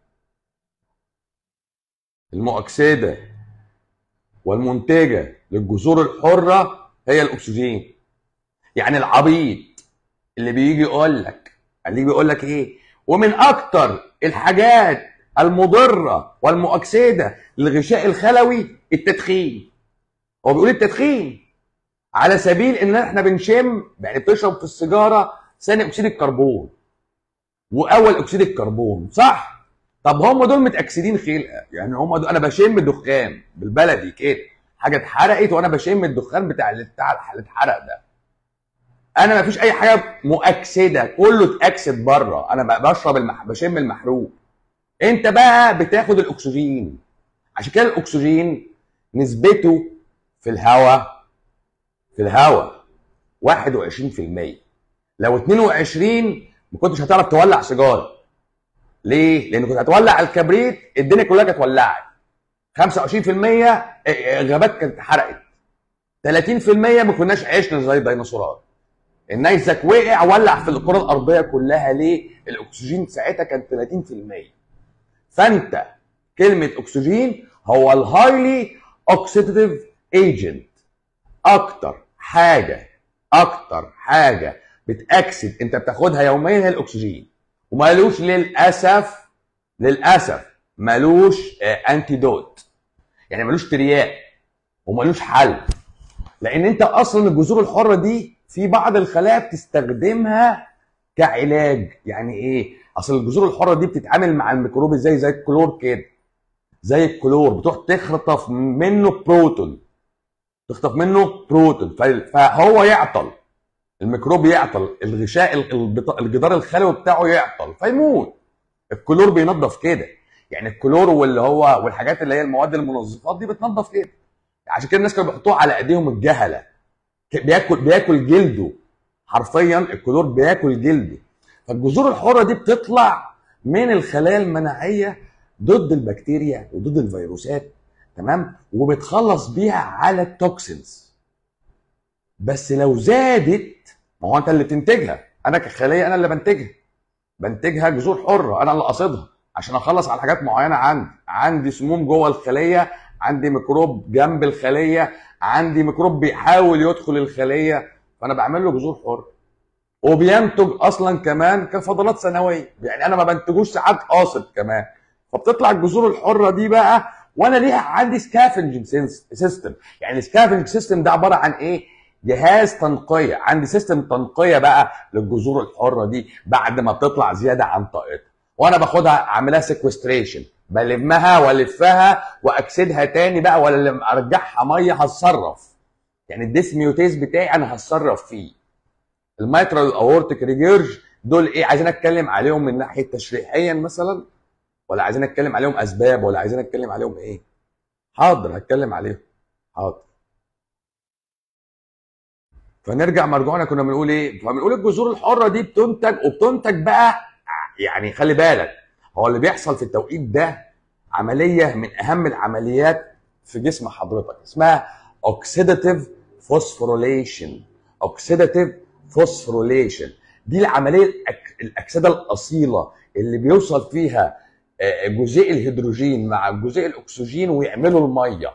المؤكسده والمنتجه للجذور الحره هي الاكسجين يعني العبيط اللي بيجي يقول لك اللي يجي يقول لك ايه ومن اكتر الحاجات المضره والمؤكسده للغشاء الخلوي التدخين هو بيقول التدخين على سبيل ان احنا بنشم يعني بتشرب في السيجاره ثاني اكسيد الكربون واول اكسيد الكربون صح طب هم دول متاكسدين خلقه يعني هم دول انا بشم دخان بالبلدي كده حاجه اتحرقت وانا بشم الدخان بتاع اللي بتاع اللي اتحرق ده انا ما فيش اي حاجه مؤكسده كله اتاكسد بره انا بقى بشرب المح... بشم المحروق انت بقى بتاخد الاكسجين عشان كده الاكسجين نسبته في الهواء في الهواء 21% لو 22 ما كنتش هتعرف تولع سيجاره ليه؟ لان كنت هتولع الكبريت الدنيا كلها كانت ولعت 25% غابات كانت اتحرقت 30% ما كناش عشنا زي الديناصورات النيزك وقع ولع في الكره الارضيه كلها ليه؟ الاكسجين ساعتها كان 30% فانت كلمه اكسجين هو الهايلي اوكسيديتيف ايجنت اكتر حاجه اكتر حاجه بتاكسد انت بتاخدها يوميا هي الاكسجين ومالوش للاسف للاسف مالوش انتيدوت يعني مالوش ترياق ومالوش حل لان انت اصلا الجذور الحره دي في بعض الخلايا بتستخدمها كعلاج يعني ايه اصل الجذور الحره دي بتتعامل مع الميكروب ازاي زي الكلور كده زي الكلور بتروح تخطف منه بروتون تخطف منه بروتون فهو يعطل الميكروب يعطل الغشاء الجدار الخلوي بتاعه يعطل فيموت الكلور بينظف كده يعني الكلور واللي هو والحاجات اللي هي المواد المنظفات دي بتنظف كده عشان كده الناس كانوا بيحطوه على ايديهم الجهله بياكل بياكل جلده حرفيا الكلور بياكل جلده فالجذور الحره دي بتطلع من الخلايا المناعيه ضد البكتيريا وضد الفيروسات تمام وبتخلص بيها على التوكسينز بس لو زادت ما هو انت اللي بتنتجها انا كخليه انا اللي بنتجها بنتجها جذور حره انا اللي قاصدها عشان اخلص على حاجات معينه عندي عندي سموم جوه الخليه عندي ميكروب جنب الخليه عندي ميكروب بيحاول يدخل الخليه فانا بعمل له جذور حره وبينتج اصلا كمان كفضلات سنويه يعني انا ما بنتجوش ساعات قاصد كمان فبتطلع الجذور الحره دي بقى وانا ليها عندي سكافنجنج سيستم يعني السكافنجنج سيستم ده عباره عن ايه جهاز تنقيه عندي سيستم تنقيه بقى للجذور الحره دي بعد ما بتطلع زياده عن طاقتها وانا باخدها اعملها سيكوستريشن بلمها والفها واكسدها تاني بقى ولا لما ارجعها ميه هتصرف يعني الديسميوتيز بتاعي انا هتصرف فيه الميترال اورتيك ريجيرج دول ايه عايزين اتكلم عليهم من ناحيه تشريحيا مثلا ولا عايزين اتكلم عليهم اسباب ولا عايزين اتكلم عليهم ايه حاضر هتكلم عليهم حاضر فنرجع مرجوعنا كنا بنقول ايه فبنقول الجذور الحره دي بتنتج وبتنتج بقى يعني خلي بالك هو اللي بيحصل في التوقيت ده عمليه من اهم العمليات في جسم حضرتك اسمها اوكسيداتيف فوسفوريليشن اوكسيداتيف فوسفوريليشن دي العمليه الاكسده الاصيله اللي بيوصل فيها جزيء الهيدروجين مع جزيء الاكسجين ويعملوا الميه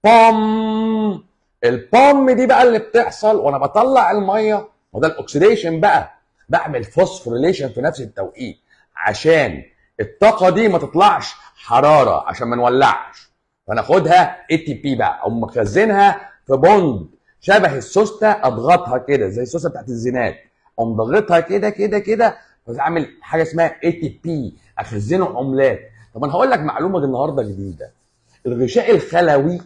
بام البام دي بقى اللي بتحصل وانا بطلع الميه وده الاكسيديشن بقى بعمل فوسفوريليشن في نفس التوقيت عشان الطاقه دي ما تطلعش حراره عشان ما نولعش فناخدها اي تي بي بقى او مخزنها في بوند شبه السوسته اضغطها كده زي السوسته بتاعت الزينات اقوم ضاغطها كده كده كده فاعمل حاجه اسمها اي تي بي اخزنه عملات طب انا هقول لك معلومه النهارده جديده الغشاء الخلوي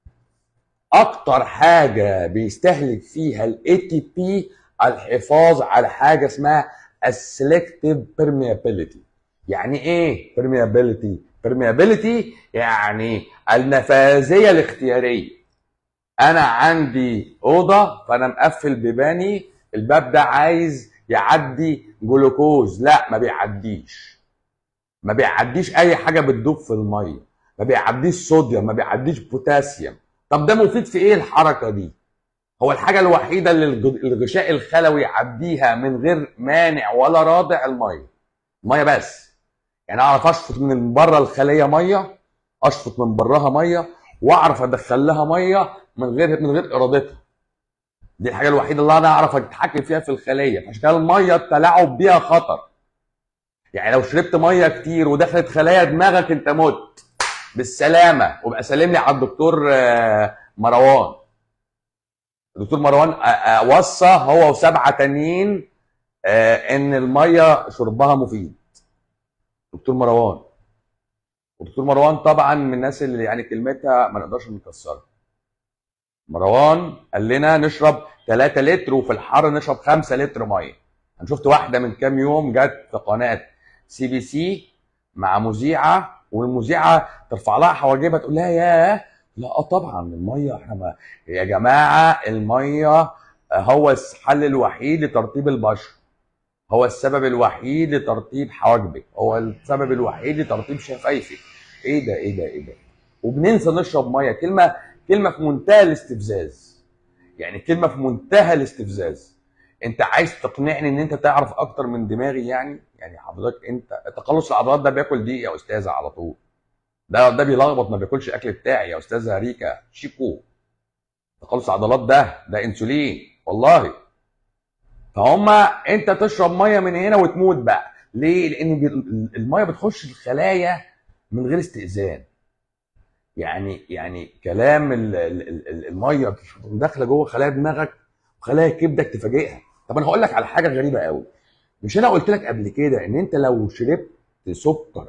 اكتر حاجه بيستهلك فيها الاي تي بي الحفاظ على حاجه اسمها السلكتيف بيرميابيليتي يعني ايه بيرميابيليتي بيرميابيليتي يعني النفاذيه الاختياريه انا عندي اوضه فانا مقفل بيباني الباب ده عايز يعدي جلوكوز لا ما بيعديش ما بيعديش اي حاجه بتدوب في الميه ما بيعديش صوديوم ما بيعديش بوتاسيوم طب ده مفيد في ايه الحركه دي هو الحاجه الوحيده اللي الغشاء الخلوي يعديها من غير مانع ولا رادع الميه ميه بس يعني اعرف اشفط من بره الخليه ميه اشفط من براها ميه واعرف ادخل لها ميه من غير من غير ارادتها دي الحاجه الوحيده اللي انا اعرف اتحكم فيها في الخليه عشان كده الميه التلاعب بيها خطر يعني لو شربت ميه كتير ودخلت خلايا دماغك انت مت بالسلامه وابقى سلم لي على الدكتور مروان الدكتور مروان وصى هو وسبعه تانيين ان الميه شربها مفيد دكتور مروان ودكتور مروان طبعا من الناس اللي يعني كلمتها ما نقدرش نكسرها مروان قال لنا نشرب 3 لتر وفي الحر نشرب 5 لتر ميه انا شفت واحده من كام يوم جت في قناه سي بي سي مع مذيعه والمذيعه ترفع لها حواجبها تقول لها ياه لا اه طبعا الميه احنا ما يا جماعه الميه هو الحل الوحيد لترطيب البشره هو السبب الوحيد لترطيب حواجبك هو السبب الوحيد لترطيب شفايفك ايه ده ايه ده ايه ده وبننسى نشرب ميه كلمه كلمه في منتهى الاستفزاز يعني كلمه في منتهى الاستفزاز انت عايز تقنعني ان انت تعرف اكتر من دماغي يعني يعني حضرتك انت تقلص العضلات ده بياكل دي يا استاذه على طول ده ده بيلخبط ما بياكلش الاكل بتاعي يا استاذه ريكا شيكو تقلص العضلات ده ده انسولين والله فهم انت تشرب ميه من هنا وتموت بقى ليه لان بي- الميه بتخش الخلايا من غير استئذان يعني يعني كلام ال- ال- ال- ال- الميه داخله جوه خلايا دماغك وخلايا كبدك تفاجئها طب انا هقول لك على حاجه غريبه قوي مش انا قلت لك قبل كده ان انت لو شربت سكر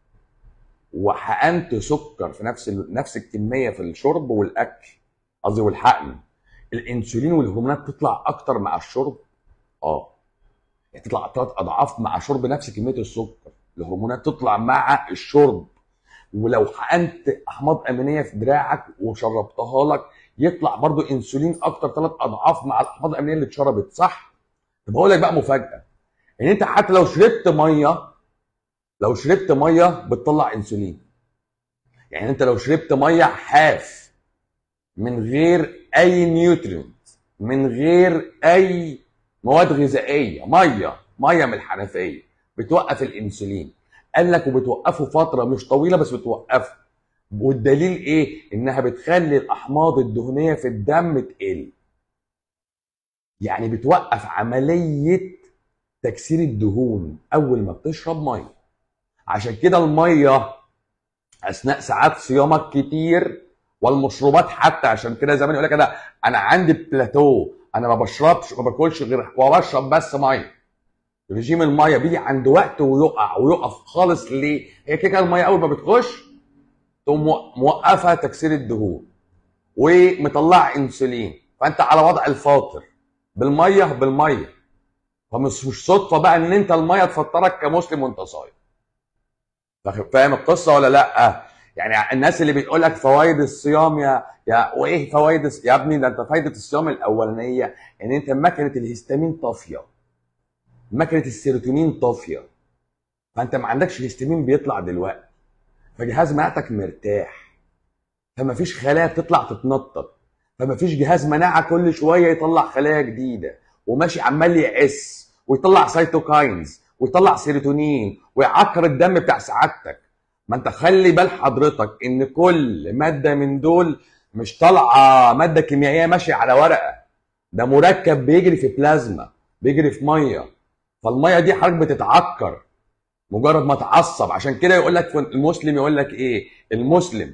وحقنت سكر في نفس ال- نفس الكميه في الشرب والاكل قصدي والحقن الانسولين والهرمونات تطلع اكتر مع الشرب اه يعني تطلع ثلاث اضعاف مع شرب نفس كميه السكر الهرمونات تطلع مع الشرب ولو حقنت احماض امينيه في دراعك وشربتها لك يطلع برضو انسولين اكتر ثلاث اضعاف مع الاحماض الامينيه اللي اتشربت صح طب اقول لك بقى مفاجاه ان انت حتى لو شربت ميه لو شربت ميه بتطلع انسولين يعني انت لو شربت ميه حاف من غير اي نيوترينت من غير اي مواد غذائيه ميه ميه من الحنفيه بتوقف الانسولين قال لك وبتوقفه فتره مش طويله بس بتوقفه والدليل ايه انها بتخلي الاحماض الدهنيه في الدم تقل يعني بتوقف عمليه تكسير الدهون اول ما بتشرب ميه عشان كده الميه اثناء ساعات صيامك كتير والمشروبات حتى عشان كده زمان يقول لك انا انا عندي بلاتو انا ما بشربش ما باكلش غير وبشرب بس ميه رجيم الميه بيجي عند وقت ويقع ويقف خالص ليه؟ هي كده كده الميه اول ما بتخش تقوم مو- موقفه تكسير الدهون ومطلع انسولين فانت على وضع الفاطر بالميه بالميه فمش مش صدفه بقى ان انت الميه تفطرك كمسلم وانت صايم فاهم- فاهم القصه ولا لا؟ يعني الناس اللي بتقول لك فوائد الصيام يا يا وايه فوائد الص- يا ابني ده انت فايده الصيام الاولانيه ان انت ماكينه الهستامين طافيه ماكينه السيروتونين طافيه فانت ما عندكش هستامين بيطلع دلوقتي فجهاز مناعتك مرتاح فما فيش خلايا بتطلع تتنطط فما فيش جهاز مناعه كل شويه يطلع خلايا جديده وماشي عمال يعس ويطلع سيتوكاينز ويطلع سيروتونين ويعكر الدم بتاع سعادتك ما انت خلي بال حضرتك ان كل ماده من دول مش طالعه ماده كيميائيه ماشيه على ورقه ده مركب بيجري في بلازما بيجري في ميه فالميه دي حضرتك بتتعكر مجرد ما تعصب عشان كده يقول لك المسلم يقول لك ايه المسلم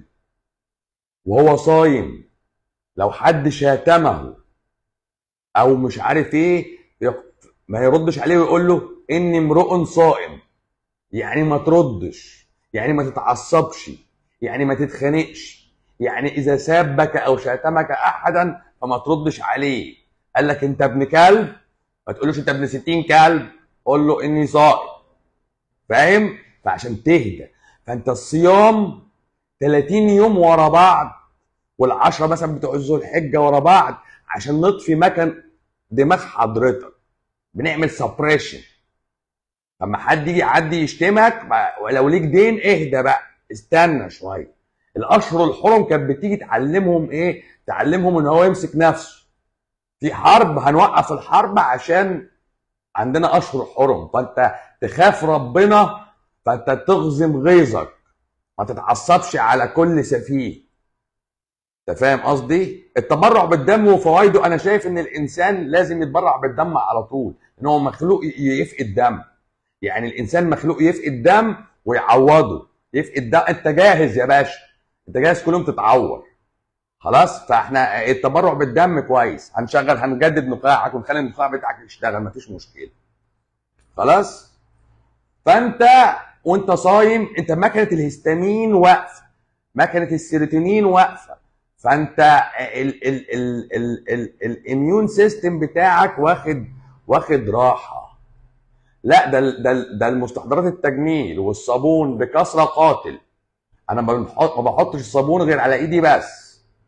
وهو صايم لو حد شاتمه او مش عارف ايه يق- ما يردش عليه ويقول له اني امرؤ صائم يعني ما تردش يعني ما تتعصبش يعني ما تتخانقش يعني اذا سابك او شاتمك احدا فما تردش عليه قال لك انت ابن كلب ما تقولوش انت ابن 60 كلب قول له اني صائم فاهم فعشان تهدى فانت الصيام 30 يوم ورا بعض والعشرة مثلا بتوع ذو الحجة ورا بعض عشان نطفي مكان دماغ حضرتك بنعمل سبريشن لما حد يجي يعدي يشتمك بقى- ولو ليك دين اهدى بقى استنى شويه الاشهر الحرم كانت بتيجي تعلمهم ايه تعلمهم ان هو يمسك نفسه في حرب هنوقف الحرب عشان عندنا اشهر حرم فانت تخاف ربنا فانت تغزم غيظك ما تتعصبش على كل سفيه انت فاهم قصدي التبرع بالدم وفوائده انا شايف ان الانسان لازم يتبرع بالدم على طول ان هو مخلوق ي- يفقد دم يعني الانسان مخلوق يفقد دم ويعوضه يفقد دم انت جاهز يا باشا انت جاهز كل يوم تتعور خلاص فاحنا التبرع بالدم كويس هنشغل هنجدد نقاعك ونخلي النقاع بتاعك يشتغل مفيش مشكله خلاص فانت وانت صايم انت مكنه الهستامين واقفه مكنه السيروتونين واقفه فانت ال ال ال ال ال الاميون سيستم بتاعك واخد واخد راحه لا ده ال- ده ال- ده المستحضرات التجميل والصابون بكثره قاتل انا ما بنحط- ما بحطش الصابون غير على ايدي بس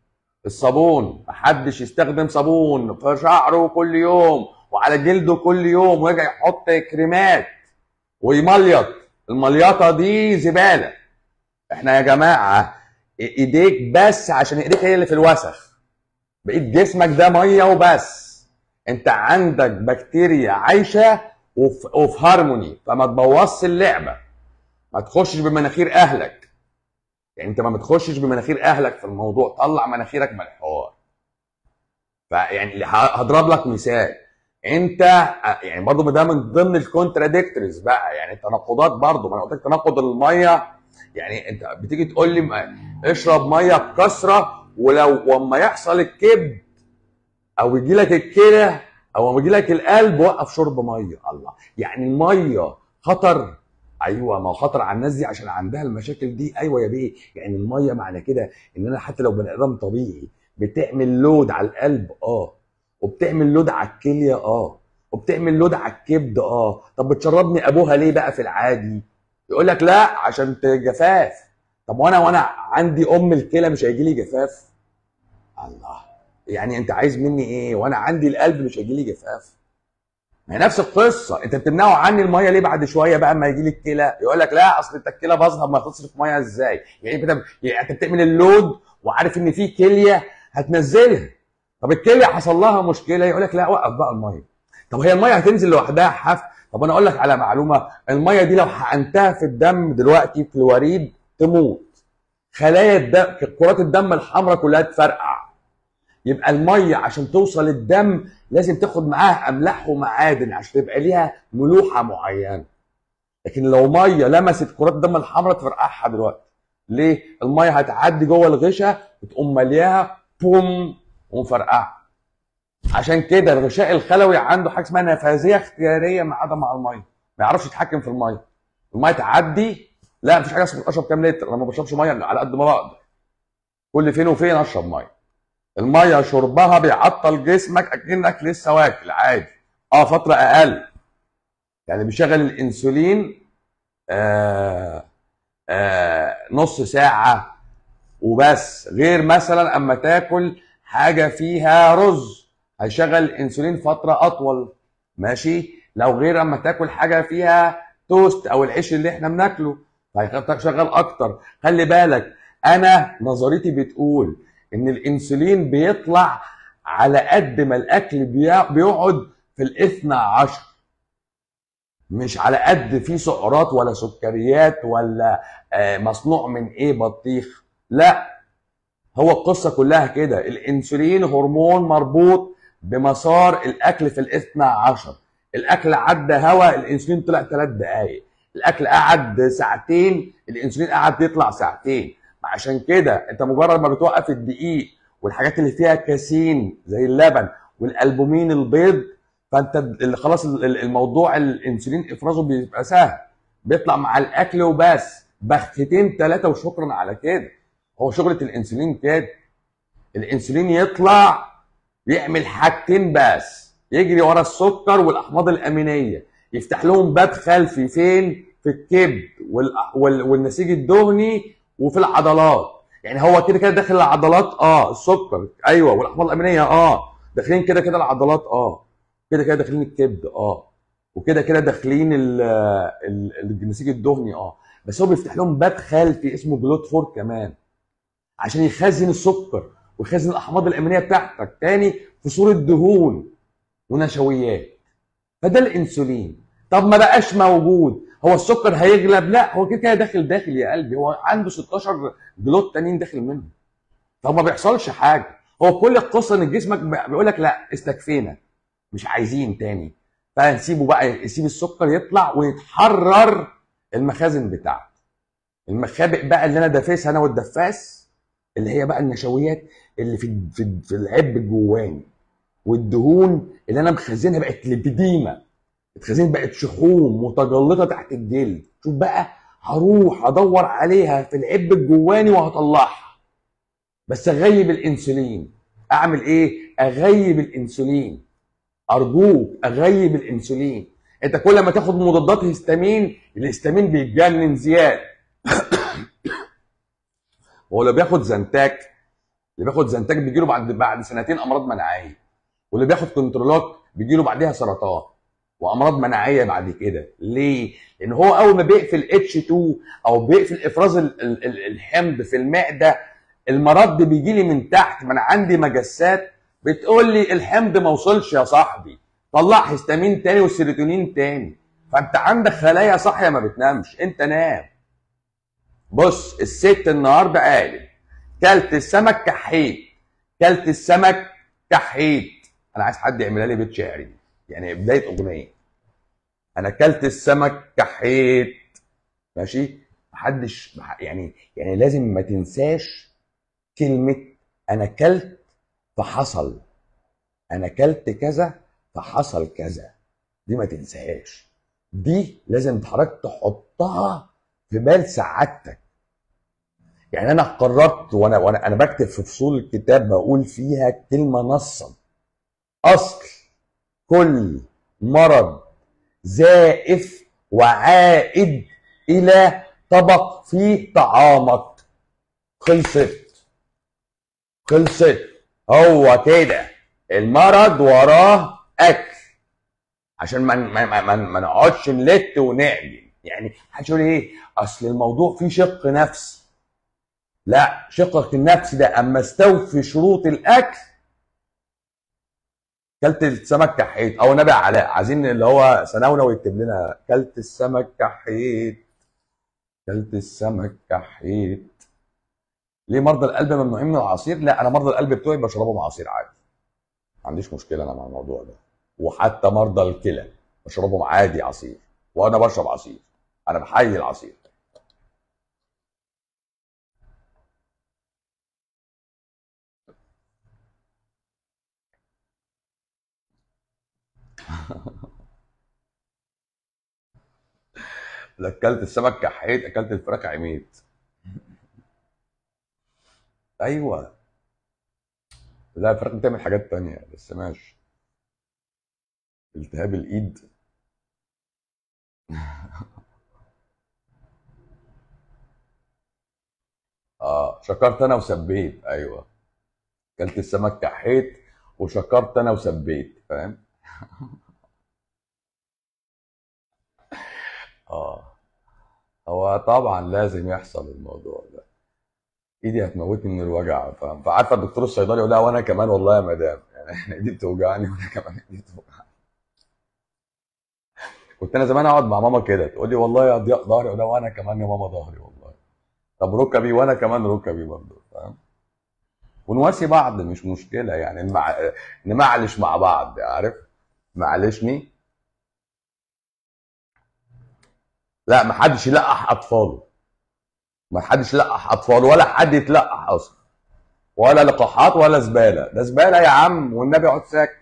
الصابون محدش يستخدم صابون في شعره كل يوم وعلى جلده كل يوم ويرجع يحط كريمات ويمليط المليطه دي زباله احنا يا جماعه ايديك بس عشان ايديك هي اللي في الوسخ بقيت جسمك ده ميه وبس انت عندك بكتيريا عايشه وفي, وفي هارموني فما تبوظش اللعبه ما تخشش بمناخير اهلك يعني انت ما بتخشش بمناخير اهلك في الموضوع طلع مناخيرك من الحوار فيعني هضرب لك مثال انت يعني برضه ده من ضمن الكونتراديكتوريز بقى يعني التناقضات برضه ما انا قلت لك تناقض الميه يعني انت بتيجي تقول لي اشرب ميه بكثره ولو وما يحصل الكبد او يجي لك الكلى او لما يجي لك القلب وقف شرب ميه الله يعني الميه خطر ايوه ما هو خطر على الناس دي عشان عندها المشاكل دي ايوه يا بيه يعني الميه معنى كده ان انا حتى لو بني ادم طبيعي بتعمل لود على القلب اه وبتعمل لود على الكليه اه وبتعمل لود على الكبد اه طب بتشربني ابوها ليه بقى في العادي يقول لك لا عشان جفاف طب وانا وانا عندي ام الكلى مش هيجي لي جفاف الله يعني انت عايز مني ايه وانا عندي القلب مش هيجي لي جفاف ما هي نفس القصه انت بتمنعه عني الميه ليه بعد شويه بقى اما يجي لي الكلى يقول لك لا اصل انت الكلى باظها ما تصرف ميه ازاي يعني انت يعني انت بتعمل اللود وعارف ان في كليه هتنزلها طب الكليه حصل لها مشكله يقول لك لا وقف بقى الميه طب هي الميه هتنزل لوحدها حف طب انا اقول لك على معلومه الميه دي لو حقنتها في الدم دلوقتي في الوريد تموت خلايا الدم كرات الدم الحمراء كلها تفرقع يبقى الميه عشان توصل الدم لازم تاخد معاها املاح ومعادن عشان تبقى ليها ملوحه معينه لكن لو ميه لمست كرات الدم الحمراء تفرقعها دلوقتي ليه الميه هتعدي جوه الغشاء وتقوم ملياها بوم ومفرقعه عشان كده الغشاء الخلوي عنده حاجه اسمها نفاذيه اختياريه ما عدا مع الميه ما يعرفش يتحكم في الميه الميه تعدي لا مفيش حاجه اسمها اشرب كام لتر انا ما بشربش ميه على قد ما بقدر كل فين وفين اشرب ميه الميه شربها بيعطل جسمك اكنك لسه واكل عادي اه فتره اقل يعني بيشغل الانسولين آه آه نص ساعه وبس غير مثلا اما تاكل حاجه فيها رز هيشغل الانسولين فتره اطول ماشي لو غير اما تاكل حاجه فيها توست او العيش اللي احنا بناكله هيشغل اكتر خلي بالك انا نظريتي بتقول ان الانسولين بيطلع على قد ما الاكل بيقعد في الاثنى عشر مش على قد فيه سعرات ولا سكريات ولا مصنوع من ايه بطيخ لا هو القصة كلها كده الانسولين هرمون مربوط بمسار الاكل في الاثنى عشر الاكل عدى هواء الانسولين طلع ثلاث دقايق الاكل قعد ساعتين الانسولين قعد يطلع ساعتين عشان كده انت مجرد ما بتوقف الدقيق والحاجات اللي فيها كاسين زي اللبن والالبومين البيض فانت خلاص الموضوع الانسولين افرازه بيبقى سهل بيطلع مع الاكل وبس بختين ثلاثه وشكرا على كده هو شغله الانسولين كده الانسولين يطلع يعمل حاجتين بس يجري ورا السكر والاحماض الامينيه يفتح لهم باب خلفي فين في الكبد والنسيج الدهني وفي العضلات يعني هو كده كده داخل العضلات اه السكر ايوه والاحماض الامينيه اه داخلين كده كده العضلات اه كده كده داخلين الكبد اه وكده كده داخلين النسيج الدهني اه بس هو بيفتح لهم باب خلفي اسمه بلوت فور كمان عشان يخزن السكر ويخزن الاحماض الامينيه بتاعتك تاني في صوره دهون ونشويات فده الانسولين طب ما بقاش موجود هو السكر هيغلب لا هو كده كده داخل داخل يا قلبي هو عنده 16 جلوت تانيين داخل منه طب ما بيحصلش حاجه هو كل القصه ان جسمك بيقول لك لا استكفينا مش عايزين تاني فنسيبه بقى يسيب السكر يطلع ويتحرر المخازن بتاعته المخابئ بقى اللي انا دافسها انا والدفاس اللي هي بقى النشويات اللي في في, في العب الجواني والدهون اللي انا مخزنها بقت لبديمه اتخزنت بقت شحوم متجلطه تحت الجلد شوف بقى هروح ادور عليها في العب الجواني وهطلعها بس اغيب الانسولين اعمل ايه اغيب الانسولين ارجوك اغيب الانسولين انت كل ما تاخد مضادات هيستامين الهيستامين بيتجنن زياده هو لو بياخد زنتاك اللي بياخد زنتاج بيجي له بعد بعد سنتين امراض مناعيه واللي بياخد كنترولات بيجي له بعديها سرطان وامراض مناعيه بعد كده ليه لان هو اول ما بيقفل اتش 2 او بيقفل افراز ال- ال- ال- الحمض في المعده المرض بيجي لي من تحت ما انا عندي مجسات بتقول لي الحمض ما وصلش يا صاحبي طلع هيستامين تاني والسيروتونين تاني فانت عندك خلايا صاحيه ما بتنامش انت نام بص الست النهارده قالت كلت السمك كحيت كلت السمك كحيت انا عايز حد يعملها لي بيت شعري يعني بدايه اغنيه انا كلت السمك كحيت ماشي محدش يعني يعني لازم ما تنساش كلمه انا كلت فحصل انا كلت كذا فحصل كذا دي ما تنساهاش دي لازم حضرتك تحطها في بال سعادتك يعني انا قررت وانا وانا انا بكتب في فصول الكتاب بقول فيها كلمه نصا اصل كل مرض زائف وعائد الى طبق فيه طعامك خلصت خلصت هو كده المرض وراه اكل عشان ما ما ما, ما, ما نقعدش نلت ونعجن يعني هتقول ايه اصل الموضوع فيه شق نفسي لا شقك النفسي ده اما استوفي شروط الاكل كلت السمك كحيت او نبي علاء عايزين اللي هو سناونا ويكتب لنا كلت السمك كحيت كلت السمك كحيت ليه مرضى القلب ممنوعين من العصير لا انا مرضى القلب بتوعي بشربهم عصير عادي ما عنديش مشكله انا مع الموضوع ده وحتى مرضى الكلى بشربهم عادي عصير وانا بشرب عصير انا بحيي العصير لا اكلت السمك كحيت اكلت الفراخ عميت ايوه لا الفراخ بتعمل حاجات تانية بس ماشي التهاب الايد اه شكرت انا وسبيت ايوه اكلت السمك كحيت وشكرت انا وسبيت فاهم اه هو طبعا لازم يحصل الموضوع ده ايدي هتموتني من الوجع فاهم فعارفه الدكتور الصيدلي يقول لها وانا كمان والله يا مدام يعني احنا ايدي بتوجعني وانا كمان ايدي بتوجعني كنت انا زمان اقعد مع ماما كده تقول لي والله يا ضياء ظهري اقول لها وانا كمان يا ماما ظهري والله طب ركبي وانا كمان ركبي برضه فاهم ونواسي بعض مش مشكله يعني نمع... نمعلش مع بعض عارف معلشني لا ما حدش يلقح اطفاله ما حدش يلقح اطفاله ولا حد يتلقح اصلا ولا لقاحات ولا زباله ده زباله يا عم والنبي اقعد ساكت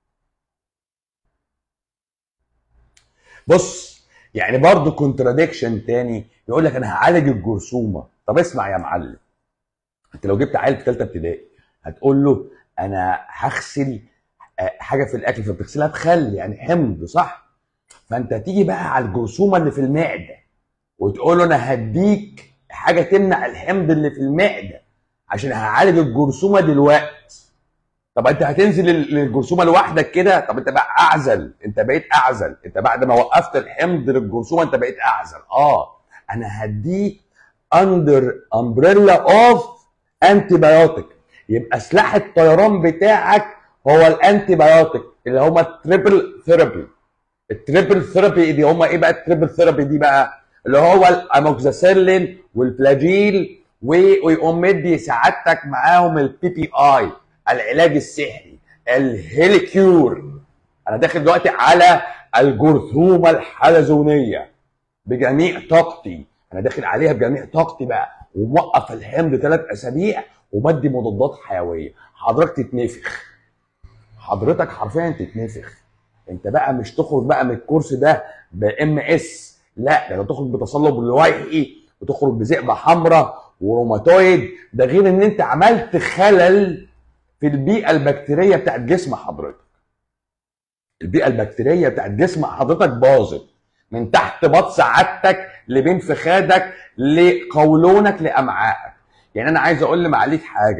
بص يعني برضه كونتراديكشن تاني يقول لك انا هعالج الجرثومه طب اسمع يا معلم انت لو جبت عيل في ثالثه ابتدائي هتقول له انا هغسل آه، حاجه في الاكل فبتغسلها بخل يعني حمض صح فانت تيجي بقى على الجرثومه اللي في المعده وتقول له انا هديك حاجه تمنع الحمض اللي في المعده عشان هعالج الجرثومه دلوقتي طب انت هتنزل لل- للجرثومه لوحدك كده طب انت بقى اعزل انت بقيت اعزل انت بعد ما وقفت الحمض للجرثومه انت بقيت اعزل اه انا هديك اندر امبريلا اوف انتي بايوتيك يبقى سلاح الطيران بتاعك هو الانتي بايوتيك اللي هما التريبل ثيرابي التريبل ثيرابي دي هما ايه بقى التريبل ثيرابي دي بقى اللي هو الاموكساسيلين والفلاجيل و- ويقوم مدي سعادتك معاهم البي بي اي العلاج السحري الهيليكيور انا داخل دلوقتي على الجرثومه الحلزونيه بجميع طاقتي انا داخل عليها بجميع طاقتي بقى وموقف الحمض ثلاث اسابيع وبدي مضادات حيويه حضرتك تتنفخ حضرتك حرفيا تتنفخ انت بقى مش تخرج بقى من الكورس ده بام اس لا ده انت تخرج بتصلب لويحي وتخرج بذئبه حمراء وروماتويد ده غير ان انت عملت خلل في البيئه البكتيريه بتاعت جسم حضرتك البيئه البكتيريه بتاعت جسم حضرتك باظت من تحت بط سعادتك لبين فخادك لقولونك لامعائك يعني انا عايز اقول لمعاليك حاجه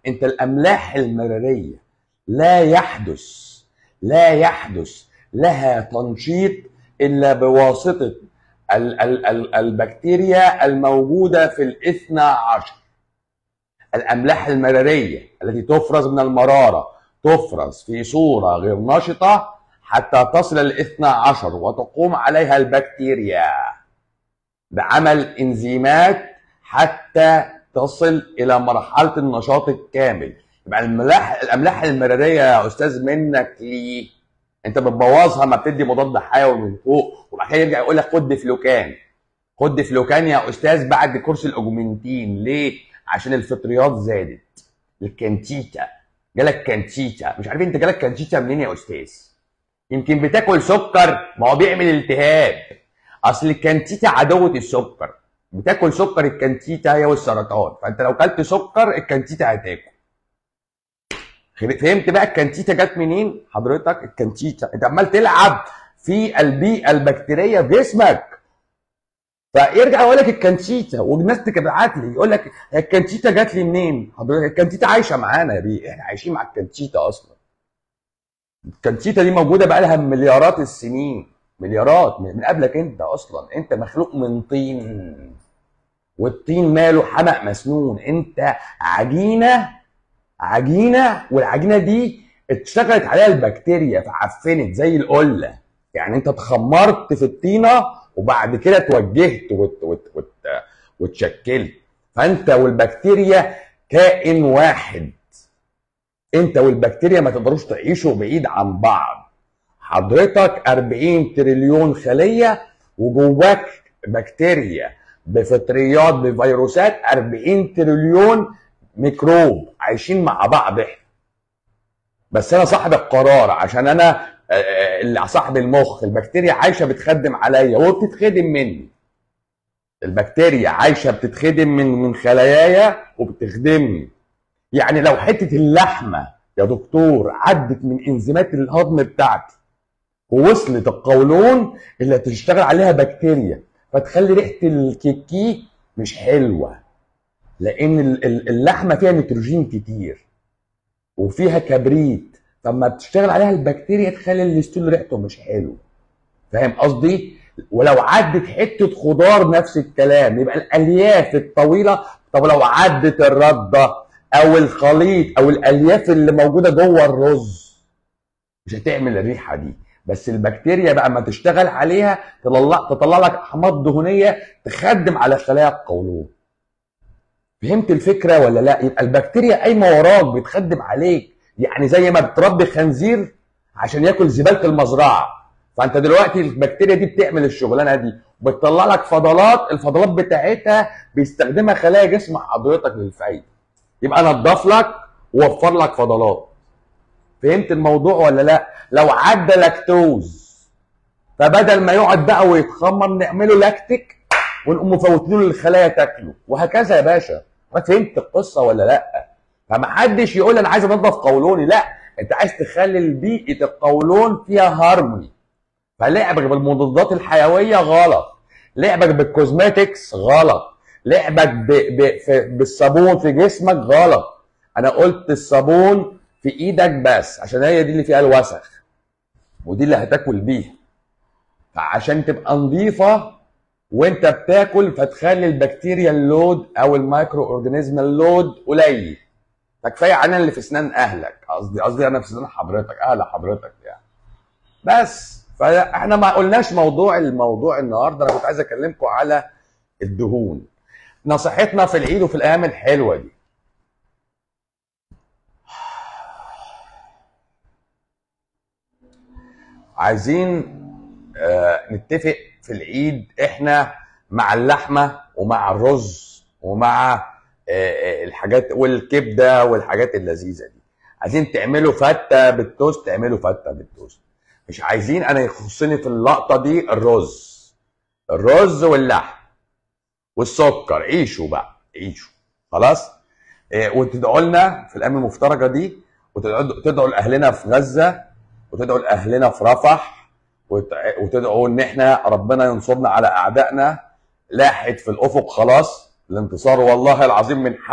انت الاملاح المراريه لا يحدث لا يحدث لها تنشيط الا بواسطه ال- ال- ال- البكتيريا الموجوده في الاثنى عشر الاملاح المراريه التي تفرز من المراره تفرز في صوره غير نشطه حتى تصل الاثنى عشر وتقوم عليها البكتيريا بعمل انزيمات حتى تصل الى مرحله النشاط الكامل يبقى الاملاح الاملاح المراريه يا استاذ منك ليه انت بتبوظها ما بتدي مضاد حيوي من فوق وبعد كده يرجع يقول لك خد فلوكان خد فلوكان يا استاذ بعد كورس الاوجمنتين ليه عشان الفطريات زادت الكانتيتا جالك كانتيتا مش عارف انت جالك كانتيتا منين يا استاذ يمكن بتاكل سكر ما هو بيعمل التهاب اصل الكانتيتا عدوة السكر بتاكل سكر الكانتيتا هي والسرطان فانت لو كلت سكر الكانتيتا هتاكل فهمت بقى الكانتيتا جت منين حضرتك الكانتيتا انت عمال تلعب في البيئه البكتيريه في جسمك فيرجع يقول لك الكانتيتا والناس تبعت لي يقول لك هي الكانتيتا جات لي منين حضرتك الكانتيتا عايشه معانا يا بيه احنا عايشين مع الكانتيتا اصلا الكانتيتا دي موجوده بقى لها مليارات السنين مليارات من من قبلك انت اصلا انت مخلوق من طين والطين ماله حمأ مسنون انت عجينه عجينه والعجينه دي اشتغلت عليها البكتيريا فعفنت زي القله يعني انت اتخمرت في الطينه وبعد كده اتوجهت وت وت وت واتشكلت فانت والبكتيريا كائن واحد انت والبكتيريا ما تقدروش تعيشوا بعيد عن بعض حضرتك 40 تريليون خليه وجواك بكتيريا بفطريات بفيروسات 40 تريليون ميكروب عايشين مع بعض احنا بس انا صاحب القرار عشان انا آه، اللي صاحب المخ البكتيريا عايشه بتخدم عليا وبتتخدم مني البكتيريا عايشه بتتخدم من من خلاياي وبتخدمني يعني لو حته اللحمه يا دكتور عدت من انزيمات الهضم بتاعتي ووصلت القولون اللي هتشتغل عليها بكتيريا فتخلي ريحه الكيكي مش حلوه لان ال- ال- اللحمه فيها نيتروجين كتير وفيها كبريت فلما بتشتغل عليها البكتيريا تخلي الستول ريحته مش حلو فاهم قصدي ولو عدت حته خضار نفس الكلام يبقى الالياف الطويله طب لو عدت الرده او الخليط او الالياف اللي موجوده جوه الرز مش هتعمل الريحه دي بس البكتيريا بقى ما تشتغل عليها تطلع تطلع لك احماض دهنيه تخدم على خلايا القولون فهمت الفكره ولا لا يبقى البكتيريا قايمه وراك بتخدم عليك يعني زي ما بتربي خنزير عشان ياكل زباله المزرعه فانت دلوقتي البكتيريا دي بتعمل الشغلانه دي بتطلع لك فضلات الفضلات بتاعتها بيستخدمها خلايا جسم حضرتك للفايده يبقى نضف لك ووفر لك فضلات فهمت الموضوع ولا لا لو عدى لاكتوز فبدل ما يقعد بقى ويتخمر نعمله لاكتيك ونقوم مفوتين له الخلايا تاكله وهكذا يا باشا حضرتك فهمت القصه ولا لا فمحدش يقول انا عايز انضف قولوني لا انت عايز تخلي بيئه القولون فيها هارموني فلعبك بالمضادات الحيويه غلط لعبك بالكوزماتكس غلط لعبك ب... ب... في... بالصابون في جسمك غلط انا قلت الصابون في ايدك بس عشان هي دي اللي فيها الوسخ ودي اللي هتاكل بيها فعشان تبقى نظيفه وانت بتاكل فتخلي البكتيريا اللود او المايكرو اورجانيزم اللود قليل فكفايه عنا اللي في اسنان اهلك قصدي قصدي انا في اسنان حضرتك اهل حضرتك يعني بس فاحنا ما قلناش موضوع الموضوع النهارده انا كنت عايز اكلمكم على الدهون نصيحتنا في العيد وفي الايام الحلوه دي عايزين آه، نتفق في العيد احنا مع اللحمه ومع الرز ومع آه، آه، الحاجات والكبده والحاجات اللذيذه دي عايزين تعملوا فته بالتوست تعملوا فته بالتوست مش عايزين انا يخصني في اللقطه دي الرز الرز واللحم والسكر عيشوا بقى عيشوا خلاص إيه وتدعوا لنا في الايام المفترجه دي وتدعوا تدعوا لاهلنا في غزه وتدعوا لاهلنا في رفح وت- وتدعوا ان احنا ربنا ينصرنا على اعدائنا لاحت في الافق خلاص الانتصار والله العظيم من حق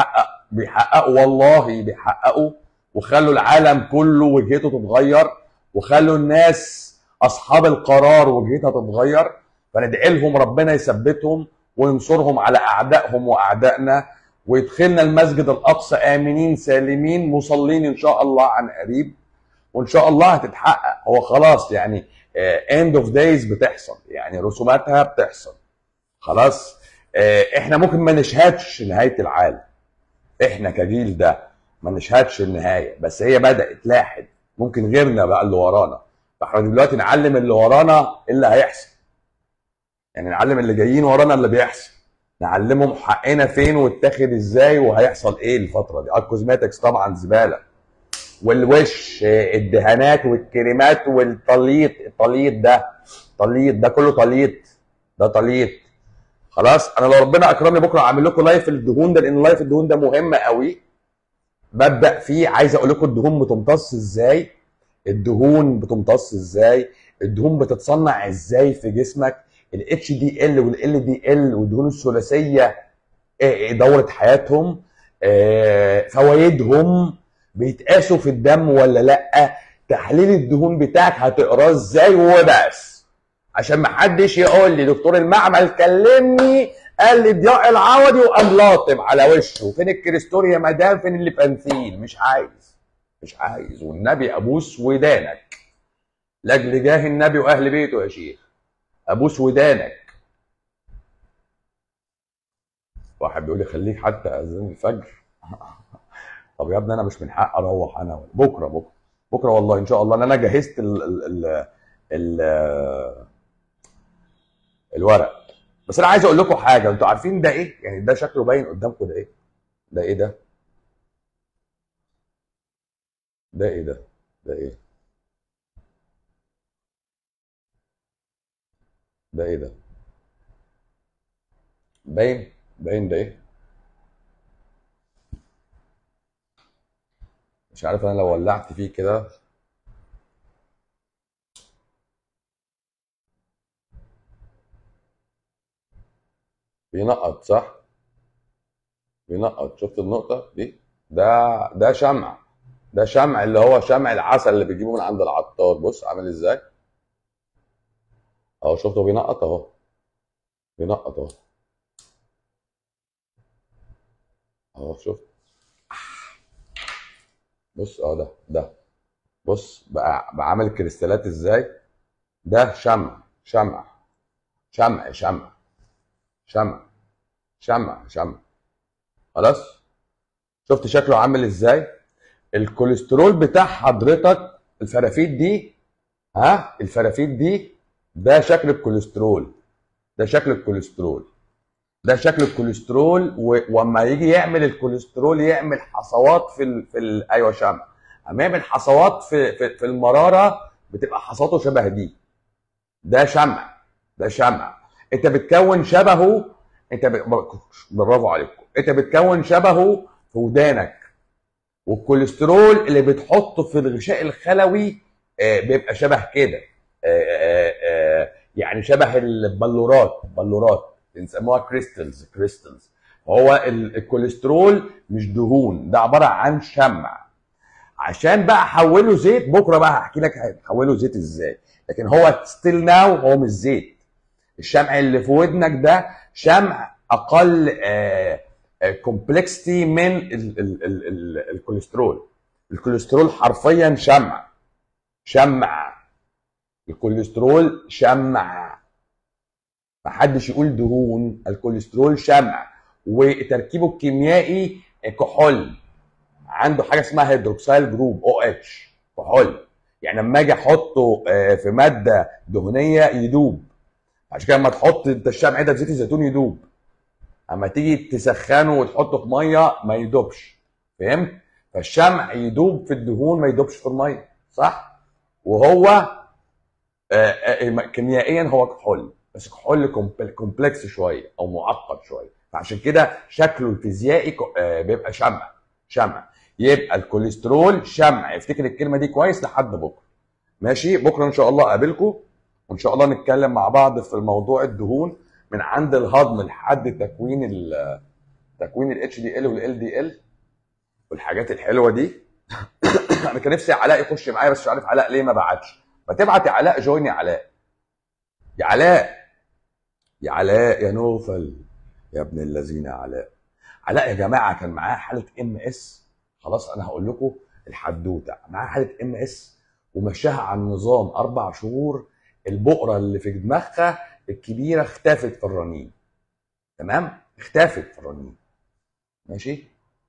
بيحققوا والله بيحققوا وخلوا العالم كله وجهته تتغير وخلوا الناس اصحاب القرار وجهتها تتغير فندعي لهم ربنا يثبتهم وينصرهم على اعدائهم واعدائنا ويدخلنا المسجد الاقصى امنين سالمين مصلين ان شاء الله عن قريب وان شاء الله هتتحقق هو خلاص يعني اند اوف دايز بتحصل يعني رسوماتها بتحصل خلاص آه، احنا ممكن ما نشهدش نهايه العالم احنا كجيل ده ما نشهدش النهايه بس هي بدات لاحد ممكن غيرنا بقى اللي ورانا فاحنا دلوقتي نعلم اللي ورانا إيه اللي هيحصل يعني نعلم اللي جايين ورانا اللي بيحصل نعلمهم حقنا فين واتاخد ازاي وهيحصل ايه الفتره دي الكوزماتكس طبعا زباله والوش آه، الدهانات والكريمات والطليط الطليط ده طليط ده كله طليط ده طليط خلاص انا لو ربنا اكرمني بكره اعمل لكم لايف الدهون ده لان لايف الدهون ده مهم قوي ببدا فيه عايز اقول لكم الدهون بتمتص ازاي الدهون بتمتص ازاي الدهون بتتصنع ازاي في جسمك الاتش دي ال والال دي ال والدهون الثلاثيه إيه إيه دوره حياتهم آه، فوائدهم بيتقاسوا في الدم ولا لا تحليل الدهون بتاعك هتقراه ازاي وبس عشان ما حدش يقول لي دكتور المعمل كلمني قال لي ضياء العوضي وقام لاطم على وشه فين الكريستوريا مدام فين اللي بنزين مش عايز مش عايز والنبي ابوس ودانك لاجل جاه النبي واهل بيته يا شيخ ابوس ودانك واحد بيقول لي خليك حتى اذان الفجر طب يا ابني انا مش من حق اروح انا بكره بكره بكره والله ان شاء الله ان انا جهزت ال ال ال ال الورق بس انا عايز اقول لكم حاجه انتوا عارفين ده ايه يعني ده شكله باين قدامكم ده ايه ده ايه ده ده ايه ده ده ايه ده ايه ده باين باين ده ايه مش عارف انا لو ولعت فيه كده بينقط صح بينقط شفت النقطة دي ده ده شمع ده شمع اللي هو شمع العسل اللي بيجيبه من عند العطار بص عامل ازاي اهو شفته بينقط اهو بينقط اهو اهو شفت بص اهو ده ده بص بقى بعمل كريستالات ازاي ده شمع شمع شمع شمع شمع شمع شمع خلاص شفت شكله عامل ازاي الكوليسترول بتاع حضرتك الفرافيت دي ها الفرافيت دي ده شكل الكوليسترول ده شكل الكوليسترول ده شكل الكوليسترول و... واما يجي يعمل الكوليسترول يعمل حصوات في ال... في ال... ايوه شمع اما يعمل حصوات في في, في المراره بتبقى حصواته شبه دي ده شمع ده شمع انت بتكون شبهه انت ب... برافو عليكم انت بتكون شبهه في ودانك والكوليسترول اللي بتحطه في الغشاء الخلوي آه، بيبقى شبه كده آه، آه، آه، يعني شبه البلورات بلورات بنسموها كريستلز كريستلز هو ال- الكوليسترول مش دهون ده عباره عن شمع عشان بقى احوله زيت بكره بقى هحكي لك هتحوله زيت ازاي لكن هو ستيل ناو هو مش زيت الشمع اللي في ودنك ده شمع اقل كومبلكسيتي من ال- ال- ال- ال- الكوليسترول الكوليسترول حرفيا شمع شمع الكوليسترول شمع محدش يقول دهون الكوليسترول شمع وتركيبه الكيميائي كحول عنده حاجه اسمها هيدروكسيل جروب او اتش كحول يعني لما اجي احطه آه، في ماده دهنيه يدوب عشان كده لما تحط انت الشمع ده في زيت الزيتون يدوب اما تيجي تسخنه وتحطه في ميه ما يدوبش فهمت فالشمع يدوب في الدهون ما يدوبش في الميه صح وهو آه، آه، كيميائيا هو كحول بس كحول كومبل- كومبلكس شويه او معقد شويه فعشان كده شكله الفيزيائي ك- آه، بيبقى شمع شمع يبقى الكوليسترول شمع افتكر الكلمه دي كويس لحد بكره ماشي بكره ان شاء الله اقابلكم وان شاء الله نتكلم مع بعض في موضوع الدهون من عند الهضم لحد تكوين ال تكوين الاتش دي ال والال دي ال والحاجات الحلوه دي انا كان نفسي علاء يخش معايا بس مش عارف علاء ليه ما بعتش ما تبعت يا علاء جوين يا علاء يا علاء يا علاء يا نوفل يا ابن الذين يا علاء علاء يا جماعه كان معاه حاله ام اس خلاص انا هقول لكم الحدوته معاه حاله ام اس ومشاها على النظام اربع شهور البقره اللي في دماغها الكبيره اختفت في الرنين تمام اختفت في الرنين ماشي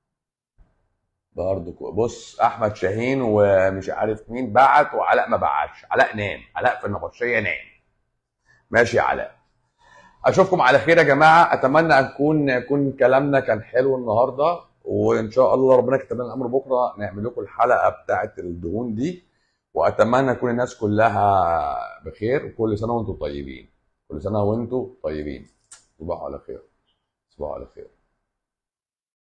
برضه كو- بص احمد شاهين ومش عارف مين بعت وعلاء ما بعتش علاء نام علاء في النبطشيه نام ماشي يا علاء اشوفكم على خير يا جماعه اتمنى ان نكون يكون كلامنا كان حلو النهارده وان شاء الله ربنا كتب لنا الامر بكره نعمل لكم الحلقه بتاعه الدهون دي واتمنى تكون الناس كلها بخير وكل سنه وانتم طيبين كل سنه وانتم طيبين تصبحوا على خير تصبحوا على خير